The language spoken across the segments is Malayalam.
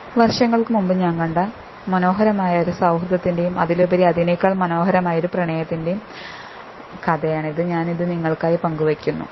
വർഷങ്ങൾക്ക് മുമ്പ് ഞാൻ കണ്ട മനോഹരമായ ഒരു സൗഹൃദത്തിന്റെയും അതിലുപരി അതിനേക്കാൾ മനോഹരമായ ഒരു പ്രണയത്തിന്റെയും കഥയാണിത് ഞാനിത് നിങ്ങൾക്കായി പങ്കുവയ്ക്കുന്നു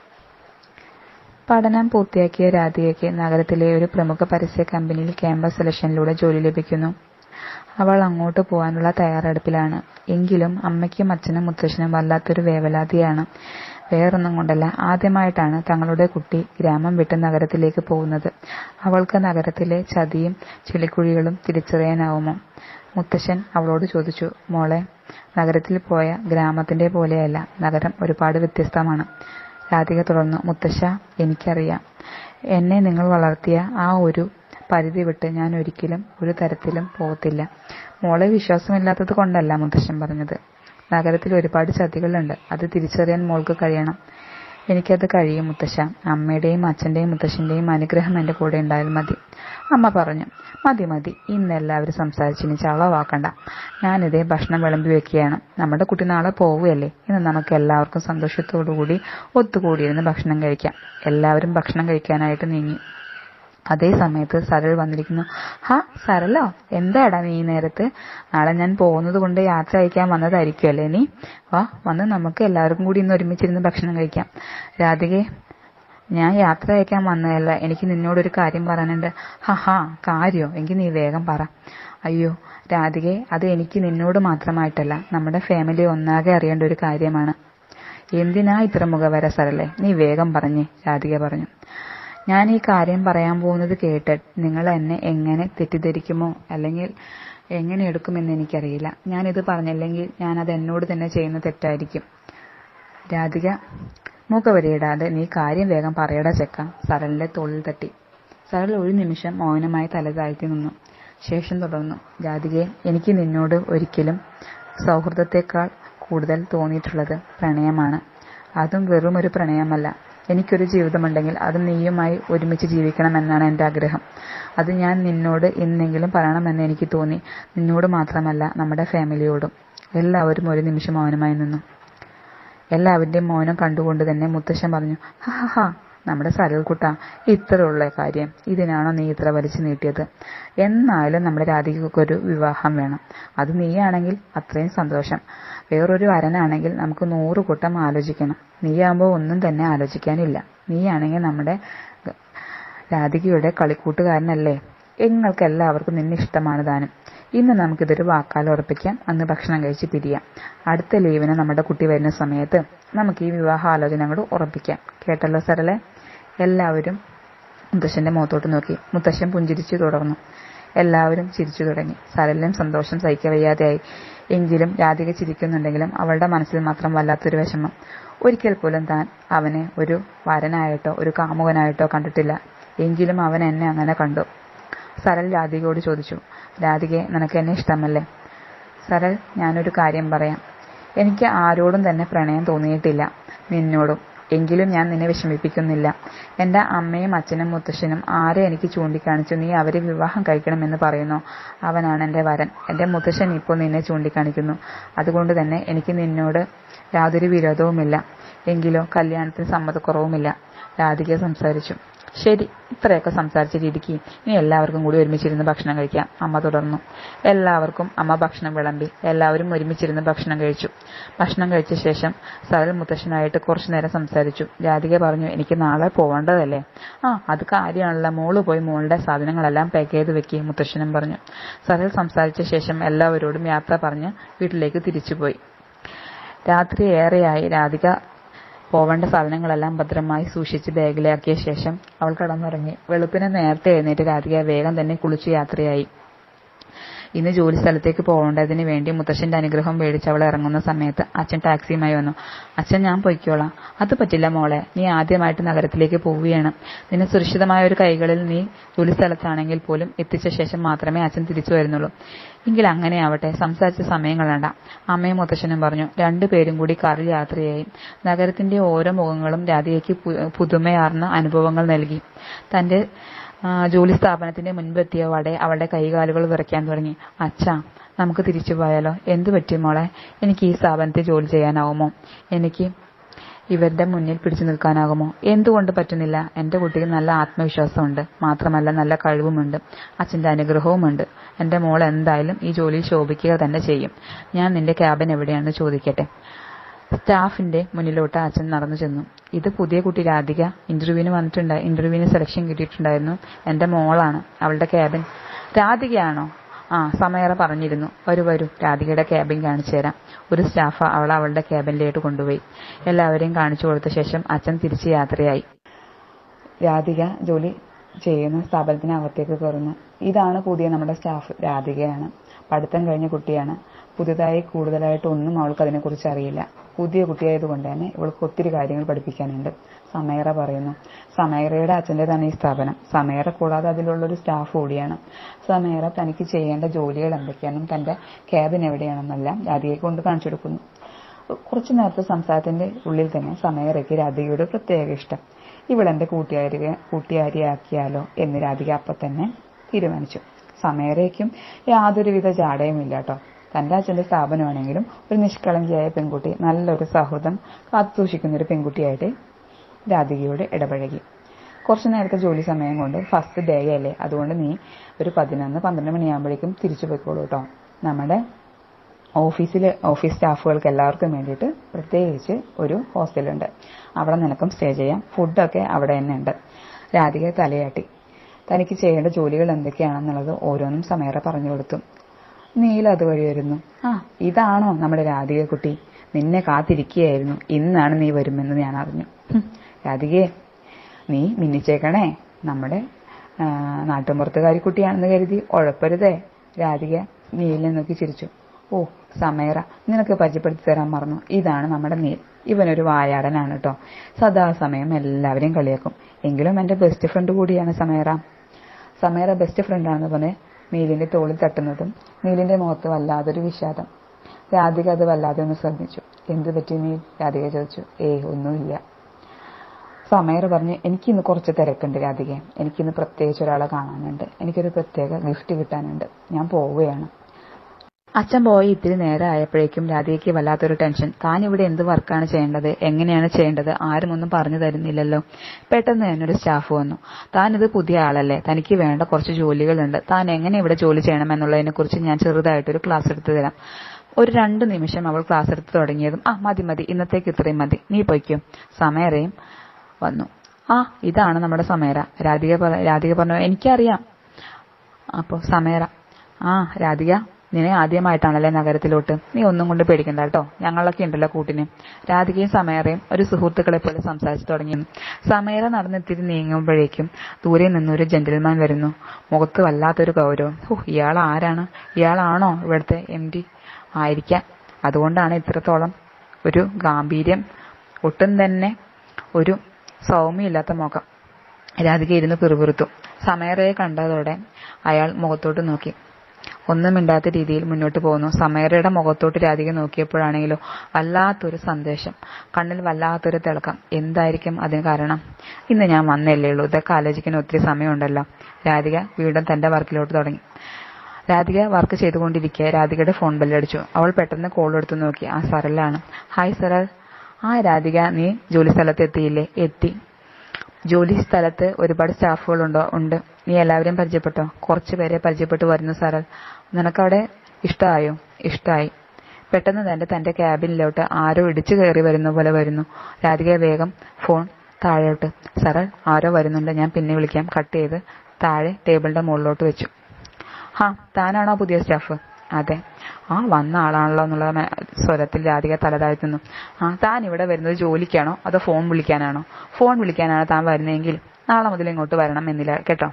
പഠനം പൂർത്തിയാക്കിയ രാധികയ്ക്ക് നഗരത്തിലെ ഒരു പ്രമുഖ പരസ്യ കമ്പനിയിൽ ക്യാമ്പസ് സെലക്ഷനിലൂടെ ജോലി ലഭിക്കുന്നു അവൾ അങ്ങോട്ട് പോകാനുള്ള തയ്യാറെടുപ്പിലാണ് എങ്കിലും അമ്മയ്ക്കും അച്ഛനും മുത്തശ്ശനും വല്ലാത്തൊരു വേവലാതിയാണ് വേറൊന്നും കൊണ്ടല്ല ആദ്യമായിട്ടാണ് തങ്ങളുടെ കുട്ടി ഗ്രാമം വിട്ട് നഗരത്തിലേക്ക് പോകുന്നത് അവൾക്ക് നഗരത്തിലെ ചതിയും ചെളിക്കുഴികളും തിരിച്ചറിയാനാവുമോ മുത്തശ്ശൻ അവളോട് ചോദിച്ചു മോളെ നഗരത്തിൽ പോയ ഗ്രാമത്തിന്റെ പോലെയല്ല നഗരം ഒരുപാട് വ്യത്യസ്തമാണ് രാധിക തുടർന്നു മുത്തശ്ശ എനിക്കറിയാം എന്നെ നിങ്ങൾ വളർത്തിയ ആ ഒരു പരിധി വിട്ട് ഞാൻ ഒരിക്കലും ഒരു തരത്തിലും പോകത്തില്ല മോളെ വിശ്വാസമില്ലാത്തത് കൊണ്ടല്ല മുത്തശ്ശൻ പറഞ്ഞത് നഗരത്തിൽ ഒരുപാട് ചതികളുണ്ട് അത് തിരിച്ചറിയാൻ മോൾക്ക് കഴിയണം എനിക്കത് കഴിയും മുത്തശ്ശ അമ്മയുടെയും അച്ഛന്റെയും മുത്തശ്ശന്റെയും അനുഗ്രഹം എന്റെ കൂടെ ഉണ്ടായാൽ മതി അമ്മ പറഞ്ഞു മതി മതി ഇന്ന് എല്ലാവരും സംസാരിച്ചിനി ചളവാക്കണ്ട ഞാനിതേ ഭക്ഷണം വിളമ്പി വെക്കുകയാണ് നമ്മുടെ കുട്ടി നാളെ പോവുകയല്ലേ ഇന്ന് നമുക്ക് എല്ലാവർക്കും സന്തോഷത്തോടുകൂടി ഒത്തുകൂടിയിരുന്ന് ഭക്ഷണം കഴിക്കാം എല്ലാവരും ഭക്ഷണം കഴിക്കാനായിട്ട് നീങ്ങി അതേ സമയത്ത് സരൾ വന്നിരിക്കുന്നു ഹാ സരളോ എന്താടാ നീ ഈ നേരത്ത് നാളെ ഞാൻ പോകുന്നത് കൊണ്ട് യാത്ര അയക്കാൻ വന്നതായിരിക്കുമല്ലേ നീ വാ വന്ന് നമുക്ക് എല്ലാവർക്കും കൂടി ഇന്ന് ഒരുമിച്ചിരുന്ന് ഭക്ഷണം കഴിക്കാം രാധികെ ഞാൻ യാത്ര അയക്കാൻ വന്നതല്ല എനിക്ക് നിന്നോടൊരു കാര്യം പറയാനുണ്ട് ഹാ ഹാ കാര്യോ എങ്കിൽ നീ വേഗം പറ അയ്യോ രാധികെ അത് എനിക്ക് നിന്നോട് മാത്രമായിട്ടല്ല നമ്മുടെ ഫാമിലി ഒന്നാകെ അറിയേണ്ട ഒരു കാര്യമാണ് എന്തിനാ ഇത്ര മുഖവര സരളെ നീ വേഗം പറഞ്ഞേ രാധിക പറഞ്ഞു ഞാൻ ഈ കാര്യം പറയാൻ പോകുന്നത് കേട്ട് നിങ്ങൾ എന്നെ എങ്ങനെ തെറ്റിദ്ധരിക്കുമോ അല്ലെങ്കിൽ എങ്ങനെ എടുക്കുമെന്ന് എനിക്കറിയില്ല ഞാനിത് പറഞ്ഞില്ലെങ്കിൽ ഞാനത് എന്നോട് തന്നെ ചെയ്യുന്ന തെറ്റായിരിക്കും രാധിക മൂക്കവരിയിടാതെ നീ കാര്യം വേഗം പറയടാ ചെക്ക സരളിന്റെ തോളിൽ തട്ടി സരൾ ഒരു നിമിഷം മൗനമായി തല താഴ്ത്തി നിന്നു ശേഷം തുടർന്നു രാധികയെ എനിക്ക് നിന്നോട് ഒരിക്കലും സൗഹൃദത്തെക്കാൾ കൂടുതൽ തോന്നിയിട്ടുള്ളത് പ്രണയമാണ് അതും വെറും ഒരു പ്രണയമല്ല എനിക്കൊരു ജീവിതമുണ്ടെങ്കിൽ അത് നീയുമായി ഒരുമിച്ച് ജീവിക്കണമെന്നാണ് എൻ്റെ ആഗ്രഹം അത് ഞാൻ നിന്നോട് ഇന്നെങ്കിലും പറയണമെന്ന് എനിക്ക് തോന്നി നിന്നോട് മാത്രമല്ല നമ്മുടെ ഫാമിലിയോടും എല്ലാവരും ഒരു നിമിഷം മൗനമായി നിന്നു എല്ലാവരുടെയും മൗനം കണ്ടുകൊണ്ട് തന്നെ മുത്തശ്ശൻ പറഞ്ഞു ഹാ ഹാ ഹാ നമ്മുടെ സരൽക്കുട്ട ഇത്രയുള്ള കാര്യം ഇതിനാണോ നീ ഇത്ര വലിച്ചു നീട്ടിയത് എന്നാലും നമ്മുടെ രാധികയ്ക്കൊരു വിവാഹം വേണം അത് നീയാണെങ്കിൽ അത്രയും സന്തോഷം വേറൊരു വരനാണെങ്കിൽ നമുക്ക് നൂറ് കൂട്ടം ആലോചിക്കണം നീയാകുമ്പോൾ ഒന്നും തന്നെ ആലോചിക്കാനില്ല നീയാണെങ്കിൽ നമ്മുടെ രാധികയുടെ കളിക്കൂട്ടുകാരനല്ലേ നിങ്ങൾക്ക് എല്ലാവർക്കും നിന്നെ ഇഷ്ടമാണ് താനും ഇന്ന് നമുക്കിതൊരു വാക്കാൽ ഉറപ്പിക്കാം അന്ന് ഭക്ഷണം കഴിച്ച് പിരിയാം അടുത്ത ലീവിന് നമ്മുടെ കുട്ടി വരുന്ന സമയത്ത് നമുക്ക് ഈ വിവാഹാലോചന കൂടെ ഉറപ്പിക്കാം കേട്ടല്ലോ സരളെ എല്ലാവരും മുത്തശ്ശന്റെ മുഖത്തോട്ട് നോക്കി മുത്തശ്ശൻ പുഞ്ചിരിച്ചു തുടർന്നു എല്ലാവരും ചിരിച്ചു തുടങ്ങി സരളിനും സന്തോഷം സഹിക്കവയ്യാതെയായി എങ്കിലും രാധിക ചിരിക്കുന്നുണ്ടെങ്കിലും അവളുടെ മനസ്സിൽ മാത്രം വല്ലാത്തൊരു വിഷമം ഒരിക്കൽ പോലും താൻ അവനെ ഒരു വരനായിട്ടോ ഒരു കാമുകനായിട്ടോ കണ്ടിട്ടില്ല എങ്കിലും അവൻ എന്നെ അങ്ങനെ കണ്ടു സരൾ രാധികയോട് ചോദിച്ചു രാധികയെ നിനക്ക് എന്നെ ഇഷ്ടമല്ലേ സരൾ ഞാനൊരു കാര്യം പറയാം എനിക്ക് ആരോടും തന്നെ പ്രണയം തോന്നിയിട്ടില്ല നിന്നോടും എങ്കിലും ഞാൻ നിന്നെ വിഷമിപ്പിക്കുന്നില്ല എന്റെ അമ്മയും അച്ഛനും മുത്തശ്ശനും ആരെ എനിക്ക് ചൂണ്ടിക്കാണിച്ചു നീ അവരെ വിവാഹം കഴിക്കണമെന്ന് പറയുന്നു അവനാണ് എന്റെ വരൻ എന്റെ മുത്തശ്ശൻ ഇപ്പോൾ നിന്നെ ചൂണ്ടിക്കാണിക്കുന്നു അതുകൊണ്ട് തന്നെ എനിക്ക് നിന്നോട് യാതൊരു വിരോധവുമില്ല എങ്കിലോ കല്യാണത്തിന് സമ്മതക്കുറവുമില്ല രാധിക സംസാരിച്ചു ശരി ഇത്രയൊക്കെ സംസാരിച്ച രീതിക്ക് ഇനി എല്ലാവർക്കും കൂടി ഒരുമിച്ചിരുന്ന് ഭക്ഷണം കഴിക്കാം അമ്മ തുടർന്നു എല്ലാവർക്കും അമ്മ ഭക്ഷണം വിളമ്പി എല്ലാവരും ഒരുമിച്ചിരുന്ന് ഭക്ഷണം കഴിച്ചു ഭക്ഷണം കഴിച്ച ശേഷം സരൽ മുത്തശ്ശനായിട്ട് കുറച്ചു നേരം സംസാരിച്ചു രാധിക പറഞ്ഞു എനിക്ക് നാളെ പോവേണ്ടതല്ലേ ആ അത് കാര്യമാണല്ലോ മോള് പോയി മോളുടെ സാധനങ്ങളെല്ലാം പാക്ക് ചെയ്ത് വെക്കി മുത്തശ്ശനും പറഞ്ഞു സരൽ സംസാരിച്ച ശേഷം എല്ലാവരോടും യാത്ര പറഞ്ഞ് വീട്ടിലേക്ക് തിരിച്ചുപോയി രാത്രി ഏറെയായി രാധിക പോവേണ്ട സാധനങ്ങളെല്ലാം ഭദ്രമായി സൂക്ഷിച്ച് ബാഗിലാക്കിയ ശേഷം അവൾ കടന്നുറങ്ങി വെളുപ്പിന് നേരത്തെ എഴുന്നേറ്റ് രാധിക വേഗം തന്നെ കുളിച്ചു യാത്രയായി ഇന്ന് ജോലി സ്ഥലത്തേക്ക് പോകേണ്ടതിന് വേണ്ടി മുത്തശ്ശന്റെ അനുഗ്രഹം മേടിച്ച് അവൾ ഇറങ്ങുന്ന സമയത്ത് അച്ഛൻ ടാക്സിയുമായി വന്നു അച്ഛൻ ഞാൻ പൊയ്ക്കോളാം അത് പറ്റില്ല മോളെ നീ ആദ്യമായിട്ട് നഗരത്തിലേക്ക് പോവുകയാണ് നിന്നെ സുരക്ഷിതമായ ഒരു കൈകളിൽ നീ ജോലി സ്ഥലത്താണെങ്കിൽ പോലും എത്തിച്ച ശേഷം മാത്രമേ അച്ഛൻ തിരിച്ചു വരുന്നുള്ളൂ എങ്കിൽ അങ്ങനെ ആവട്ടെ സംസാരിച്ച സമയം കളയണ്ട അമ്മയും മുത്തശ്ശനും പറഞ്ഞു രണ്ടുപേരും കൂടി കാറിൽ യാത്രയായി നഗരത്തിന്റെ ഓരോ മുഖങ്ങളും രാധികയ്ക്ക് പുതുമയാർന്ന അനുഭവങ്ങൾ നൽകി തന്റെ ജോലി സ്ഥാപനത്തിന്റെ മുൻപെത്തിയ വടെ അവളുടെ കൈകാലുകൾ വിറയ്ക്കാൻ തുടങ്ങി അച്ഛാ നമുക്ക് തിരിച്ചു പോയാലോ എന്തു പറ്റി മോളെ എനിക്ക് ഈ സ്ഥാപനത്തിൽ ജോലി ചെയ്യാനാവുമോ എനിക്ക് ഇവരുടെ മുന്നിൽ പിടിച്ചു നിൽക്കാനാകുമോ എന്തുകൊണ്ട് പറ്റുന്നില്ല എന്റെ കുട്ടിക്ക് നല്ല ആത്മവിശ്വാസമുണ്ട് മാത്രമല്ല നല്ല കഴിവുമുണ്ട് അച്ഛന്റെ അനുഗ്രഹവുമുണ്ട് എന്റെ മോൾ എന്തായാലും ഈ ജോലിയിൽ ശോഭിക്കുക തന്നെ ചെയ്യും ഞാൻ നിന്റെ ക്യാബിൻ എവിടെയാണെന്ന് ചോദിക്കട്ടെ സ്റ്റാഫിന്റെ മുന്നിലോട്ട് അച്ഛൻ നടന്നു ചെന്നു ഇത് പുതിയ കുട്ടി രാധിക ഇന്റർവ്യൂവിന് വന്നിട്ടുണ്ട് ഇന്റർവ്യൂവിന് സെലക്ഷൻ കിട്ടിയിട്ടുണ്ടായിരുന്നു എന്റെ മോളാണ് അവളുടെ ക്യാബിൻ രാധികയാണോ ആ സമയറ പറഞ്ഞിരുന്നു വരൂ വരൂ രാധികയുടെ ക്യാബിൻ കാണിച്ചു തരാം ഒരു സ്റ്റാഫ് അവളെ അവളുടെ ക്യാബിനിലേക്ക് കൊണ്ടുപോയി എല്ലാവരെയും കാണിച്ചു കൊടുത്ത ശേഷം അച്ഛൻ തിരിച്ച് യാത്രയായി രാധിക ജോലി ചെയ്യുന്ന സ്ഥാപനത്തിനകത്തേക്ക് കയറുന്നു ഇതാണ് പുതിയ നമ്മുടെ സ്റ്റാഫ് രാധികയാണ് പഠിത്തം കഴിഞ്ഞ കുട്ടിയാണ് പുതുതായി കൂടുതലായിട്ട് ഒന്നും അവൾക്ക് അതിനെക്കുറിച്ച് അറിയില്ല പുതിയ കുട്ടിയായതുകൊണ്ട് തന്നെ ഇവൾക്ക് ഒത്തിരി കാര്യങ്ങൾ പഠിപ്പിക്കാനുണ്ട് സമയറ പറയുന്നു സമയറയുടെ അച്ഛൻ്റെതാണ് ഈ സ്ഥാപനം സമയറ കൂടാതെ അതിലുള്ളൊരു സ്റ്റാഫ് കൂടിയാണ് സമയറ തനിക്ക് ചെയ്യേണ്ട ജോലികൾ എന്തൊക്കെയാണെന്നും തന്റെ ക്യാബിൻ എവിടെയാണെന്നെല്ലാം രാധികയ്ക്ക് കൊണ്ട് കാണിച്ചു കൊടുക്കുന്നു കുറച്ചു നേരത്തെ സംസാരത്തിന്റെ ഉള്ളിൽ തന്നെ സമയറയ്ക്ക് രാധികയുടെ പ്രത്യേക ഇഷ്ടം ഇവളെന്റെ കൂട്ടുകാരി കൂട്ടുകാരിയാക്കിയാലോ എന്ന് രാധിക അപ്പൊ തന്നെ തീരുമാനിച്ചു സമയറയ്ക്കും യാതൊരുവിധ ജാടയുമില്ല കേട്ടോ തന്റെ അച്ഛന്റെ സ്ഥാപനമാണെങ്കിലും ഒരു നിഷ്കളങ്കിയായ പെൺകുട്ടി നല്ലൊരു സൗഹൃദം കാത്തുസൂക്ഷിക്കുന്ന ഒരു പെൺകുട്ടിയായിട്ട് രാധികയോട് ഇടപഴകി കുറച്ചു നേരത്തെ ജോലി സമയം കൊണ്ട് ഫസ്റ്റ് ഡേ അല്ലേ അതുകൊണ്ട് നീ ഒരു പതിനൊന്ന് പന്ത്രണ്ട് മണിയാകുമ്പോഴേക്കും തിരിച്ചു പോയിക്കോളൂ കേട്ടോ നമ്മുടെ ഓഫീസിലെ ഓഫീസ് സ്റ്റാഫുകൾക്ക് എല്ലാവർക്കും വേണ്ടിയിട്ട് പ്രത്യേകിച്ച് ഒരു ഹോസ്റ്റലുണ്ട് അവിടെ നിനക്കും സ്റ്റേ ചെയ്യാം ഫുഡൊക്കെ അവിടെ തന്നെ ഉണ്ട് രാധിക തലയാട്ടി തനിക്ക് ചെയ്യേണ്ട ജോലികൾ എന്തൊക്കെയാണെന്നുള്ളത് ഓരോന്നും സമയറ പറഞ്ഞു കൊടുത്തു നീല അതുവഴി വരുന്നു ആ ഇതാണോ നമ്മുടെ രാധിക കുട്ടി നിന്നെ കാത്തിരിക്കുകയായിരുന്നു ഇന്നാണ് നീ വരുമെന്ന് ഞാൻ അറിഞ്ഞു രാധികയെ നീ മിന്നിച്ചേക്കണേ നമ്മുടെ നാട്ടുമ്പുറത്തുകാരി കുട്ടിയാണെന്ന് കരുതി ഉഴപ്പരുതേ രാധിക നീലിനെ നോക്കി ചിരിച്ചു ഓ സമയറ നിനക്ക് പരിചയപ്പെടുത്തി തരാൻ മറന്നു ഇതാണ് നമ്മുടെ നീൽ ഇവനൊരു വായാടനാണ് കേട്ടോ സദാസമയം എല്ലാവരെയും കളിയാക്കും എങ്കിലും എന്റെ ബെസ്റ്റ് ഫ്രണ്ട് കൂടിയാണ് സമയറ സമയറ ബെസ്റ്റ് ഫ്രണ്ടാണെന്ന് പറഞ്ഞ് നീലിന്റെ തോളിൽ തട്ടുന്നതും നീലിന്റെ മുഖത്ത് വല്ലാതൊരു വിഷാദം രാധിക അത് വല്ലാതെ ഒന്ന് ശ്രദ്ധിച്ചു എന്ത് പറ്റി നീൽ രാധിക ചോദിച്ചു ഏയ് ഒന്നുമില്ല സമയർ പറഞ്ഞ് എനിക്കിന്ന് കുറച്ച് തിരക്കുണ്ട് രാധിക എനിക്കിന്ന് പ്രത്യേകിച്ച് ഒരാളെ കാണാനുണ്ട് എനിക്കൊരു പ്രത്യേക ഗിഫ്റ്റ് കിട്ടാനുണ്ട് ഞാൻ പോവുകയാണ് അച്ഛൻ പോയി ഇത്തിരി നേരം ആയപ്പോഴേക്കും രാധികയ്ക്ക് വല്ലാത്തൊരു ടെൻഷൻ താൻ ഇവിടെ എന്ത് വർക്കാണ് ചെയ്യേണ്ടത് എങ്ങനെയാണ് ചെയ്യേണ്ടത് ആരും ഒന്നും പറഞ്ഞു തരുന്നില്ലല്ലോ പെട്ടെന്ന് തന്നെ ഒരു സ്റ്റാഫ് വന്നു താൻ ഇത് പുതിയ ആളല്ലേ തനിക്ക് വേണ്ട കുറച്ച് ജോലികളുണ്ട് താൻ എങ്ങനെ ഇവിടെ ജോലി ചെയ്യണമെന്നുള്ളതിനെ കുറിച്ച് ഞാൻ ചെറുതായിട്ടൊരു ക്ലാസ് എടുത്തു തരാം ഒരു രണ്ട് നിമിഷം അവൾ ക്ലാസ് എടുത്ത് തുടങ്ങിയതും ആ മതി മതി ഇന്നത്തേക്ക് ഇത്രയും മതി നീ പൊയ്ക്കോ സമയറയും വന്നു ആ ഇതാണ് നമ്മുടെ സമയറ രാധിക രാധിക പറഞ്ഞു എനിക്കറിയാം അപ്പോ സമയറ ആ രാധിക നിന്നെ ആദ്യമായിട്ടാണല്ലേ നഗരത്തിലോട്ട് നീ ഒന്നും കൊണ്ട് പേടിക്കണ്ട കേട്ടോ ഞങ്ങളൊക്കെ ഉണ്ടല്ലോ കൂട്ടിന് രാധികയും സമയറയും ഒരു സുഹൃത്തുക്കളെ പോലെ സംസാരിച്ചു തുടങ്ങി സമയറ നടന്നെത്തിരി നീങ്ങുമ്പോഴേക്കും ദൂരെ നിന്നൊരു ജെന്റിൽമാൻ വരുന്നു മുഖത്ത് വല്ലാത്തൊരു ഗൗരവം ഓ ഇയാൾ ആരാണ് ഇയാളാണോ ഇവിടുത്തെ എം ഡി ആയിരിക്കാം അതുകൊണ്ടാണ് ഇത്രത്തോളം ഒരു ഗാംഭീര്യം ഒട്ടും തന്നെ ഒരു സൗമ്യമില്ലാത്ത മുഖം രാധിക ഇരുന്ന് പിറുപിറുത്തു സമയറയെ കണ്ടതോടെ അയാൾ മുഖത്തോട്ട് നോക്കി ഒന്നും മിണ്ടാത്ത രീതിയിൽ മുന്നോട്ട് പോകുന്നു സമയറയുടെ മുഖത്തോട്ട് രാധിക നോക്കിയപ്പോഴാണെങ്കിലോ വല്ലാത്തൊരു സന്ദേശം കണ്ണിൽ വല്ലാത്തൊരു തിളക്കം എന്തായിരിക്കും അതിന് കാരണം ഇന്ന് ഞാൻ വന്നല്ലേ ഉള്ളൂ ഇതൊക്കെ ആലോചിക്കാൻ ഒത്തിരി സമയമുണ്ടല്ലോ രാധിക വീണ്ടും തന്റെ വർക്കിലോട്ട് തുടങ്ങി രാധിക വർക്ക് ചെയ്തുകൊണ്ടിരിക്കെ രാധികയുടെ ഫോൺ ബെല്ലടിച്ചു അവൾ പെട്ടെന്ന് കോൾ എടുത്തു നോക്കി ആ സരലാണ് ഹായ് സരൽ ആ രാധിക നീ ജോലി സ്ഥലത്ത് എത്തിയില്ലേ എത്തി ജോലി സ്ഥലത്ത് ഒരുപാട് സ്റ്റാഫുകളുണ്ടോ ഉണ്ട് നീ എല്ലാവരെയും പരിചയപ്പെട്ടോ കുറച്ചു പേരെ പരിചയപ്പെട്ടു വരുന്നു സരൽ നിനക്കവിടെ ഇഷ്ടമായോ ഇഷ്ടമായി പെട്ടെന്ന് തന്നെ തന്റെ ക്യാബിനിലോട്ട് ആരോ ഇടിച്ചു കയറി വരുന്ന പോലെ വരുന്നു രാധിക വേഗം ഫോൺ താഴോട്ട് സരൽ ആരോ വരുന്നുണ്ട് ഞാൻ പിന്നെ വിളിക്കാം കട്ട് ചെയ്ത് താഴെ ടേബിളിന്റെ മുകളിലോട്ട് വെച്ചു ഹാ താനാണോ പുതിയ സ്റ്റാഫ് അതെ ആ വന്ന ആളാണല്ലോ എന്നുള്ള സ്വരത്തിൽ രാധിക തലതാഴ്ത്തുന്നു ആ താൻ ഇവിടെ വരുന്നത് ജോലിക്കാണോ അതോ ഫോൺ വിളിക്കാനാണോ ഫോൺ വിളിക്കാനാണ് താൻ വരുന്നതെങ്കിൽ നാളെ മുതൽ ഇങ്ങോട്ട് വരണം എന്നില്ല കേട്ടോ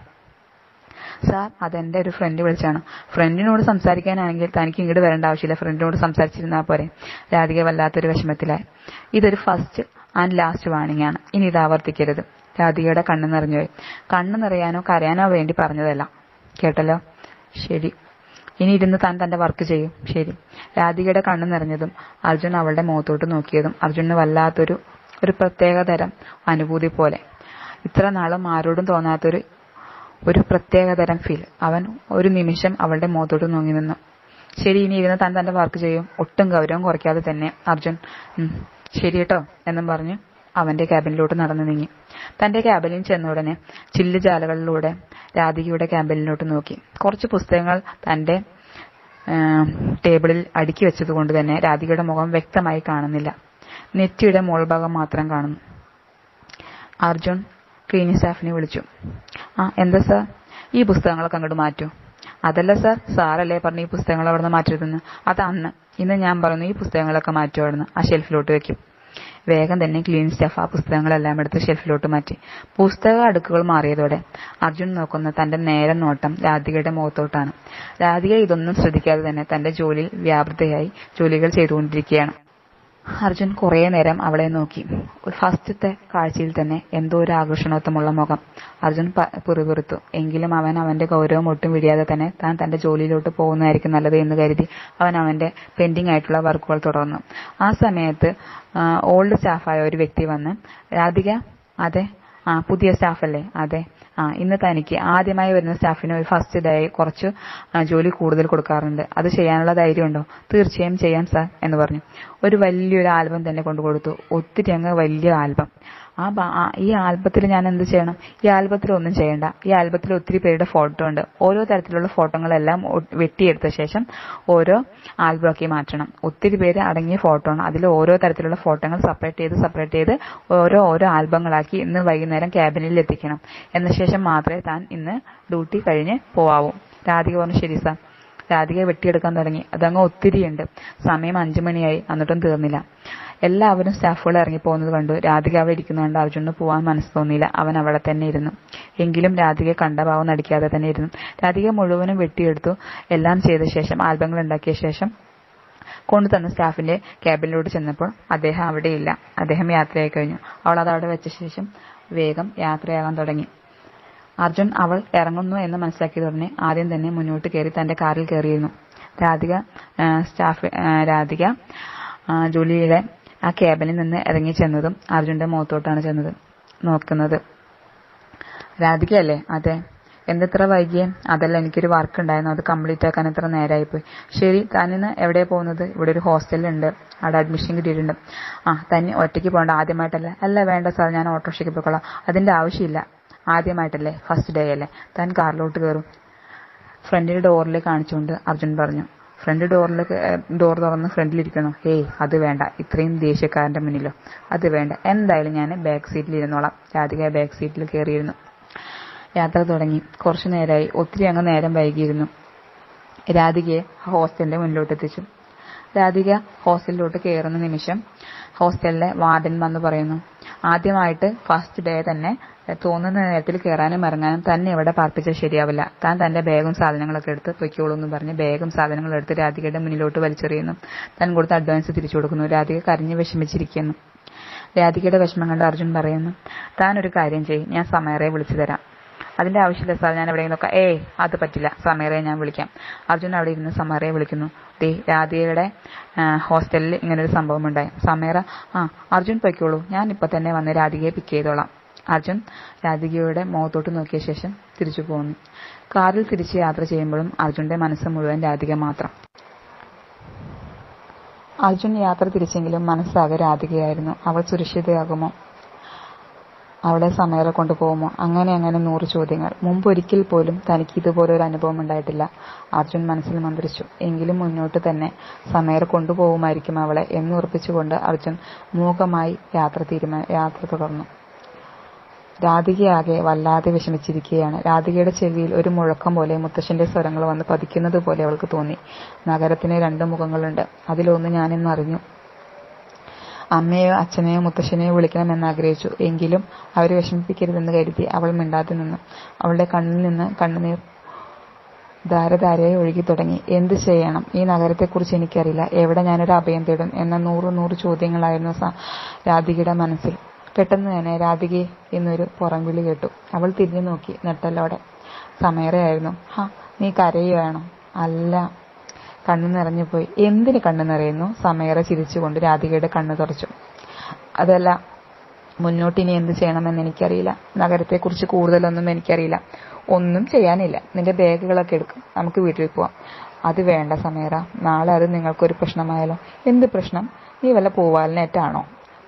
സാർ അതെന്റെ ഒരു ഫ്രണ്ട് വിളിച്ചാണ് ഫ്രണ്ടിനോട് സംസാരിക്കാനാണെങ്കിൽ തനിക്ക് ഇങ്ങോട്ട് വരേണ്ട ആവശ്യമില്ല ഫ്രണ്ടിനോട് സംസാരിച്ചിരുന്നാൽ പോരെ രാധിക വല്ലാത്തൊരു വിഷമത്തിലായി ഇതൊരു ഫസ്റ്റ് ആൻഡ് ലാസ്റ്റ് വാണിംഗ് ആണ് ഇനി ഇത് ആവർത്തിക്കരുത് രാധികയുടെ കണ്ണു നിറഞ്ഞുപോയി കണ്ണു നിറയാനോ കരയാനോ വേണ്ടി പറഞ്ഞതല്ല കേട്ടല്ലോ ശരി ഇനി ഇരുന്ന് താൻ തന്റെ വർക്ക് ചെയ്യും ശരി രാധികയുടെ കണ്ണു നിറഞ്ഞതും അർജുൻ അവളുടെ മുഖത്തോട്ട് നോക്കിയതും അർജുനന് വല്ലാത്തൊരു ഒരു പ്രത്യേകതരം അനുഭൂതി പോലെ ഇത്ര നാളും ആരോടും തോന്നാത്തൊരു ഒരു പ്രത്യേകതരം ഫീൽ അവൻ ഒരു നിമിഷം അവളുടെ മുഖത്തോട്ട് നോങ്ങി നിന്നു ശരി ഇനി ഇരുന്ന് താൻ തന്റെ വർക്ക് ചെയ്യും ഒട്ടും ഗൗരവം കുറയ്ക്കാതെ തന്നെ അർജുൻ ശരി കേട്ടോ എന്നും പറഞ്ഞ് അവന്റെ ക്യാബിനിലോട്ട് നടന്നു നീങ്ങി തന്റെ ക്യാബിനിൽ ചെന്ന ഉടനെ ചില്ല് ജാലകളിലൂടെ രാധികയുടെ ക്യാബിനിലോട്ട് നോക്കി കുറച്ച് പുസ്തകങ്ങൾ തന്റെ ആ, ടേബിളിൽ അടുക്കി വെച്ചതുകൊണ്ട് തന്നെ രാധികയുടെ മുഖം വ്യക്തമായി കാണുന്നില്ല നെറ്റിയുടെ മോൾഭാഗം മാത്രം കാണുന്നു അർജുൻ ക്ലീനിങ് സ്റ്റാഫിനെ വിളിച്ചു ആ എന്താ സാർ ഈ പുസ്തകങ്ങളൊക്കെ അങ്ങോട്ട് മാറ്റൂ അതല്ല സാർ സാറല്ലേ പറഞ്ഞു ഈ പുസ്തകങ്ങൾ അവിടുന്ന് മാറ്റരുതെന്ന് അത് അന്ന് ഇന്ന് ഞാൻ പറയുന്നു ഈ പുസ്തകങ്ങളൊക്കെ മാറ്റും അവിടുന്ന് ആ ഷെൽഫിലോട്ട് വെക്കും വേഗം തന്നെ ക്ലീൻ സ്റ്റാഫ് ആ പുസ്തകങ്ങളെല്ലാം എടുത്ത് ഷെൽഫിലോട്ട് മാറ്റി പുസ്തക അടുക്കുകൾ മാറിയതോടെ അർജുൻ നോക്കുന്ന തന്റെ നേരെ നോട്ടം രാധികയുടെ മുഖത്തോട്ടാണ് രാധിക ഇതൊന്നും ശ്രദ്ധിക്കാതെ തന്നെ തന്റെ ജോലിയിൽ വ്യാപൃതയായി ജോലികൾ ചെയ്തുകൊണ്ടിരിക്കുകയാണ് അർജുൻ കുറേ നേരം അവളെ നോക്കി ഫസ്റ്റത്തെ കാഴ്ചയിൽ തന്നെ എന്തോ ഒരു ആകർഷണത്വമുള്ള മുഖം അർജുൻ പ- പിറുപിറുത്തു എങ്കിലും അവൻ അവന്റെ ഗൗരവം ഒട്ടും വിടിയാതെ തന്നെ താൻ തന്റെ ജോലിയിലോട്ട് പോകുന്നതായിരിക്കും നല്ലത് എന്ന് കരുതി അവൻ അവന്റെ പെൻഡിങ് ആയിട്ടുള്ള വർക്കുകൾ തുടർന്നു ആ സമയത്ത് ഓൾഡ് സ്റ്റാഫായ ഒരു വ്യക്തി വന്ന് രാധിക അതെ ആ പുതിയ സ്റ്റാഫല്ലേ അതെ ആ ഇന്ന് തനിക്ക് ആദ്യമായി വരുന്ന സ്റ്റാഫിന് ഒരു ഫസ്റ്റ് ഡേ കുറച്ച് ആ, ജോലി കൂടുതൽ കൊടുക്കാറുണ്ട് അത് ചെയ്യാനുള്ള ധൈര്യമുണ്ടോ തീർച്ചയായും ചെയ്യാം സാർ എന്ന് പറഞ്ഞു ഒരു വലിയൊരു ആൽബം തന്നെ കൊണ്ടു കൊടുത്തു ഒത്തിരി അങ്ങ് വലിയ ആൽബം ആ ബ- ആ- ഈ ആൽബത്തിൽ ഞാൻ എന്ത് ചെയ്യണം ഈ ആൽബത്തിൽ ഒന്നും ചെയ്യണ്ട ഈ ആൽബത്തിൽ ഒത്തിരി പേരുടെ ഫോട്ടോ ഉണ്ട് ഓരോ തരത്തിലുള്ള ഫോട്ടോകളെല്ലാം ഒ- വെട്ടിയെടുത്ത ശേഷം ഓരോ ആൽബമാക്കി മാറ്റണം ഒത്തിരി പേര് അടങ്ങിയ ഫോട്ടോ ആണ് അതിൽ ഓരോ തരത്തിലുള്ള ഫോട്ടോകൾ സെപ്പറേറ്റ് ചെയ്ത് സെപ്പറേറ്റ് ചെയ്ത് ഓരോ ഓരോ ആൽബങ്ങളാക്കി ഇന്ന് വൈകുന്നേരം ക്യാബിനിൽ എത്തിക്കണം എന്ന ശേഷം മാത്രമേ താൻ ഇന്ന് ഡ്യൂട്ടി കഴിഞ്ഞ് പോവാവൂ രാധിക പറഞ്ഞു ശരി സാർ രാധിക വെട്ടിയെടുക്കാൻ തുടങ്ങി അതങ്ങ് ഒത്തിരിയുണ്ട് സമയം അഞ്ചു മണിയായി എന്നിട്ടും തീർന്നില്ല എല്ലാവരും സ്റ്റാഫുകൾ ഇറങ്ങിപ്പോകുന്നത് കണ്ടു രാധിക അവിടെ ഇരിക്കുന്നത് കണ്ട് അർജുനന് പോവാൻ മനസ്സ് തോന്നിയില്ല അവൻ അവിടെ തന്നെ ഇരുന്നു എങ്കിലും രാധികയെ കണ്ട ഭാവം നടിക്കാതെ തന്നെ ഇരുന്നു രാധിക മുഴുവനും വെട്ടിയെടുത്തു എല്ലാം ചെയ്ത ശേഷം ആൽബങ്ങൾ ഉണ്ടാക്കിയ ശേഷം കൊണ്ടുതന്ന സ്റ്റാഫിന്റെ ക്യാബിനിലോട്ട് ചെന്നപ്പോൾ അദ്ദേഹം അവിടെയില്ല അദ്ദേഹം യാത്രയായി കഴിഞ്ഞു അവൾ അത് അവിടെ വെച്ച ശേഷം വേഗം യാത്രയാകാൻ തുടങ്ങി അർജുൻ അവൾ ഇറങ്ങുന്നു എന്ന് മനസ്സിലാക്കിയത് ഉടനെ ആദ്യം തന്നെ മുന്നോട്ട് കയറി തന്റെ കാറിൽ കയറിയിരുന്നു രാധിക ആ, സ്റ്റാഫ് ആ, രാധിക ആ, ജോലിയുടെ ആ ക്യാബിനിൽ നിന്ന് ഇറങ്ങി ചെന്നതും അർജുന്റെ മുഖത്തോട്ടാണ് ചെന്നത് നോക്കുന്നത് രാധികയല്ലേ അതെ എന്തെത്ര വൈകിയേ അതല്ല എനിക്കൊരു വർക്ക് ഉണ്ടായിരുന്നു അത് കംപ്ലീറ്റ് ആക്കാൻ എത്ര നേരമായിപ്പോയി ശരി താനിന്ന് എവിടെയാ പോകുന്നത് ഇവിടെ ഒരു ഹോസ്റ്റലുണ്ട് അവിടെ അഡ്മിഷൻ കിട്ടിയിട്ടുണ്ട് ആ തന്നെ ഒറ്റയ്ക്ക് പോകണ്ട ആദ്യമായിട്ടല്ല അല്ല വേണ്ട സാർ ഞാൻ ഓട്ടോറിക്ഷയ്ക്ക് പോയിക്കോളാം അതിന്റെ ആവശ്യമില്ല ആദ്യമായിട്ടല്ലേ ഫസ്റ്റ് ഡേ അല്ലേ താൻ കാറിലോട്ട് കയറും ഫ്രണ്ടിന്റെ ഡോറിൽ കാണിച്ചുകൊണ്ട് അർജുൻ പറഞ്ഞു ഫ്രണ്ട് ഡോറിൽ ഡോർ തുറന്ന് ഫ്രണ്ടിലിരിക്കണോ ഹേയ് അത് വേണ്ട ഇത്രയും ദേഷ്യക്കാരന്റെ മുന്നിലോ അത് വേണ്ട എന്തായാലും ഞാൻ ബാക്ക് സീറ്റിൽ ഇരുന്നോളാം രാധിക ബാക്ക് സീറ്റിൽ കയറിയിരുന്നു യാത്ര തുടങ്ങി കുറച്ചു നേരമായി ഒത്തിരി അങ്ങ് നേരം വൈകിയിരുന്നു രാധികയെ ഹോസ്റ്റലിന്റെ മുന്നിലോട്ട് എത്തിച്ചു രാധിക ഹോസ്റ്റലിലോട്ട് കയറുന്ന നിമിഷം ഹോസ്റ്റലിലെ വാർഡൻ വന്ന് പറയുന്നു ആദ്യമായിട്ട് ഫസ്റ്റ് ഡേ തന്നെ തോന്നുന്ന നേരത്തിൽ കയറാനും ഇറങ്ങാനും തന്നെ ഇവിടെ പാർപ്പിച്ചാൽ ശരിയാവില്ല താൻ തന്റെ ബാഗും സാധനങ്ങളൊക്കെ എടുത്ത് പൊയ്ക്കോളൂ എന്ന് പറഞ്ഞ് ബാഗും സാധനങ്ങളും എടുത്ത് രാധികയുടെ മുന്നിലോട്ട് വലിച്ചെറിയുന്നു താൻ കൊടുത്ത അഡ്വാൻസ് തിരിച്ചു കൊടുക്കുന്നു രാധിക കരഞ്ഞ് വിഷമിച്ചിരിക്കുന്നു രാധികയുടെ വിഷമം കണ്ട് അർജുൻ പറയുന്നു താൻ ഒരു കാര്യം ചെയ്യും ഞാൻ സമയറെ വിളിച്ചു തരാം അതിന്റെ ആവശ്യമില്ല സാർ ഞാൻ എവിടെയെങ്കിലുമൊക്കെ ഏയ് അത് പറ്റില്ല സമയറെ ഞാൻ വിളിക്കാം അർജുൻ അവിടെ ഇരുന്ന് സമയറെ വിളിക്കുന്നു ദേ രാധികയുടെ ആ, ഹോസ്റ്റലിൽ ഇങ്ങനൊരു സംഭവം ഉണ്ടായി സമയറ ആ അർജുൻ പൊയ്ക്കോളൂ ഞാൻ ഇപ്പൊ തന്നെ വന്ന് രാധികയെ പിക്ക് ചെയ്തോളാം അർജുൻ രാധികയുടെ മുഖത്തോട്ട് നോക്കിയ ശേഷം തിരിച്ചു പോന്നു കാറിൽ തിരിച്ച് യാത്ര ചെയ്യുമ്പോഴും അർജുന്റെ മനസ്സ് മുഴുവൻ രാധിക മാത്രം അർജുൻ യാത്ര തിരിച്ചെങ്കിലും മനസ്സാകെ രാധികയായിരുന്നു അവൾ സുരക്ഷിതയാകുമോ അവളെ സമയറെ കൊണ്ടുപോകുമോ അങ്ങനെ അങ്ങനെ നൂറ് ചോദ്യങ്ങൾ മുമ്പൊരിക്കൽ പോലും തനിക്ക് ഇതുപോലൊരു അനുഭവം ഉണ്ടായിട്ടില്ല അർജുൻ മനസ്സിൽ മന്ത്രിച്ചു എങ്കിലും മുന്നോട്ട് തന്നെ സമയർ കൊണ്ടുപോകുമായിരിക്കും അവളെ എന്നുറപ്പിച്ചുകൊണ്ട് അർജുൻ മൂകമായി യാത്ര തീരുമാ യാത്ര തുടർന്നു രാധികയാകെ വല്ലാതെ വിഷമിച്ചിരിക്കുകയാണ് രാധികയുടെ ചെവിയിൽ ഒരു മുഴക്കം പോലെ മുത്തശ്ശന്റെ സ്വരങ്ങൾ വന്ന് പതിക്കുന്നത് പോലെ അവൾക്ക് തോന്നി നഗരത്തിന് രണ്ട് മുഖങ്ങളുണ്ട് അതിലൊന്ന് ഞാനിന്ന് അറിഞ്ഞു അമ്മയോ അച്ഛനെയോ മുത്തശ്ശനെയോ വിളിക്കണമെന്ന് ആഗ്രഹിച്ചു എങ്കിലും അവരെ വിഷമിപ്പിക്കരുതെന്ന് കരുതി അവൾ മിണ്ടാതെ നിന്നു അവളുടെ കണ്ണിൽ നിന്ന് കണ്ണുനീർ ധാരധാരയായി ഒഴുകി തുടങ്ങി എന്ത് ചെയ്യണം ഈ നഗരത്തെക്കുറിച്ച് എനിക്കറിയില്ല എവിടെ ഞാനൊരു അഭയം തേടും എന്ന നൂറ് നൂറ് ചോദ്യങ്ങളായിരുന്നു സ- രാധികയുടെ മനസ്സിൽ പെട്ടെന്ന് തന്നെ രാധികയെ എന്നൊരു പുറംവിളി കേട്ടു അവൾ തിരിഞ്ഞു നോക്കി നെട്ടലോടെ സമയറയായിരുന്നു ഹാ നീ കരയുകയാണോ അല്ല കണ്ണു നിറഞ്ഞുപോയി എന്തിന് കണ്ണു നിറയുന്നു സമയറ ചിരിച്ചുകൊണ്ട് രാധികയുടെ കണ്ണു തുറച്ചു അതല്ല മുന്നോട്ട് ഇനി എന്ത് ചെയ്യണമെന്ന് എനിക്കറിയില്ല നഗരത്തെക്കുറിച്ച് കൂടുതലൊന്നും എനിക്കറിയില്ല ഒന്നും ചെയ്യാനില്ല നിന്റെ ബാഗുകളൊക്കെ എടുക്കും നമുക്ക് വീട്ടിൽ പോവാം അത് വേണ്ട സമയറ നാളെ അത് നിങ്ങൾക്കൊരു പ്രശ്നമായാലോ എന്ത് പ്രശ്നം നീ വല്ല പൂവാലിനേറ്റാണോ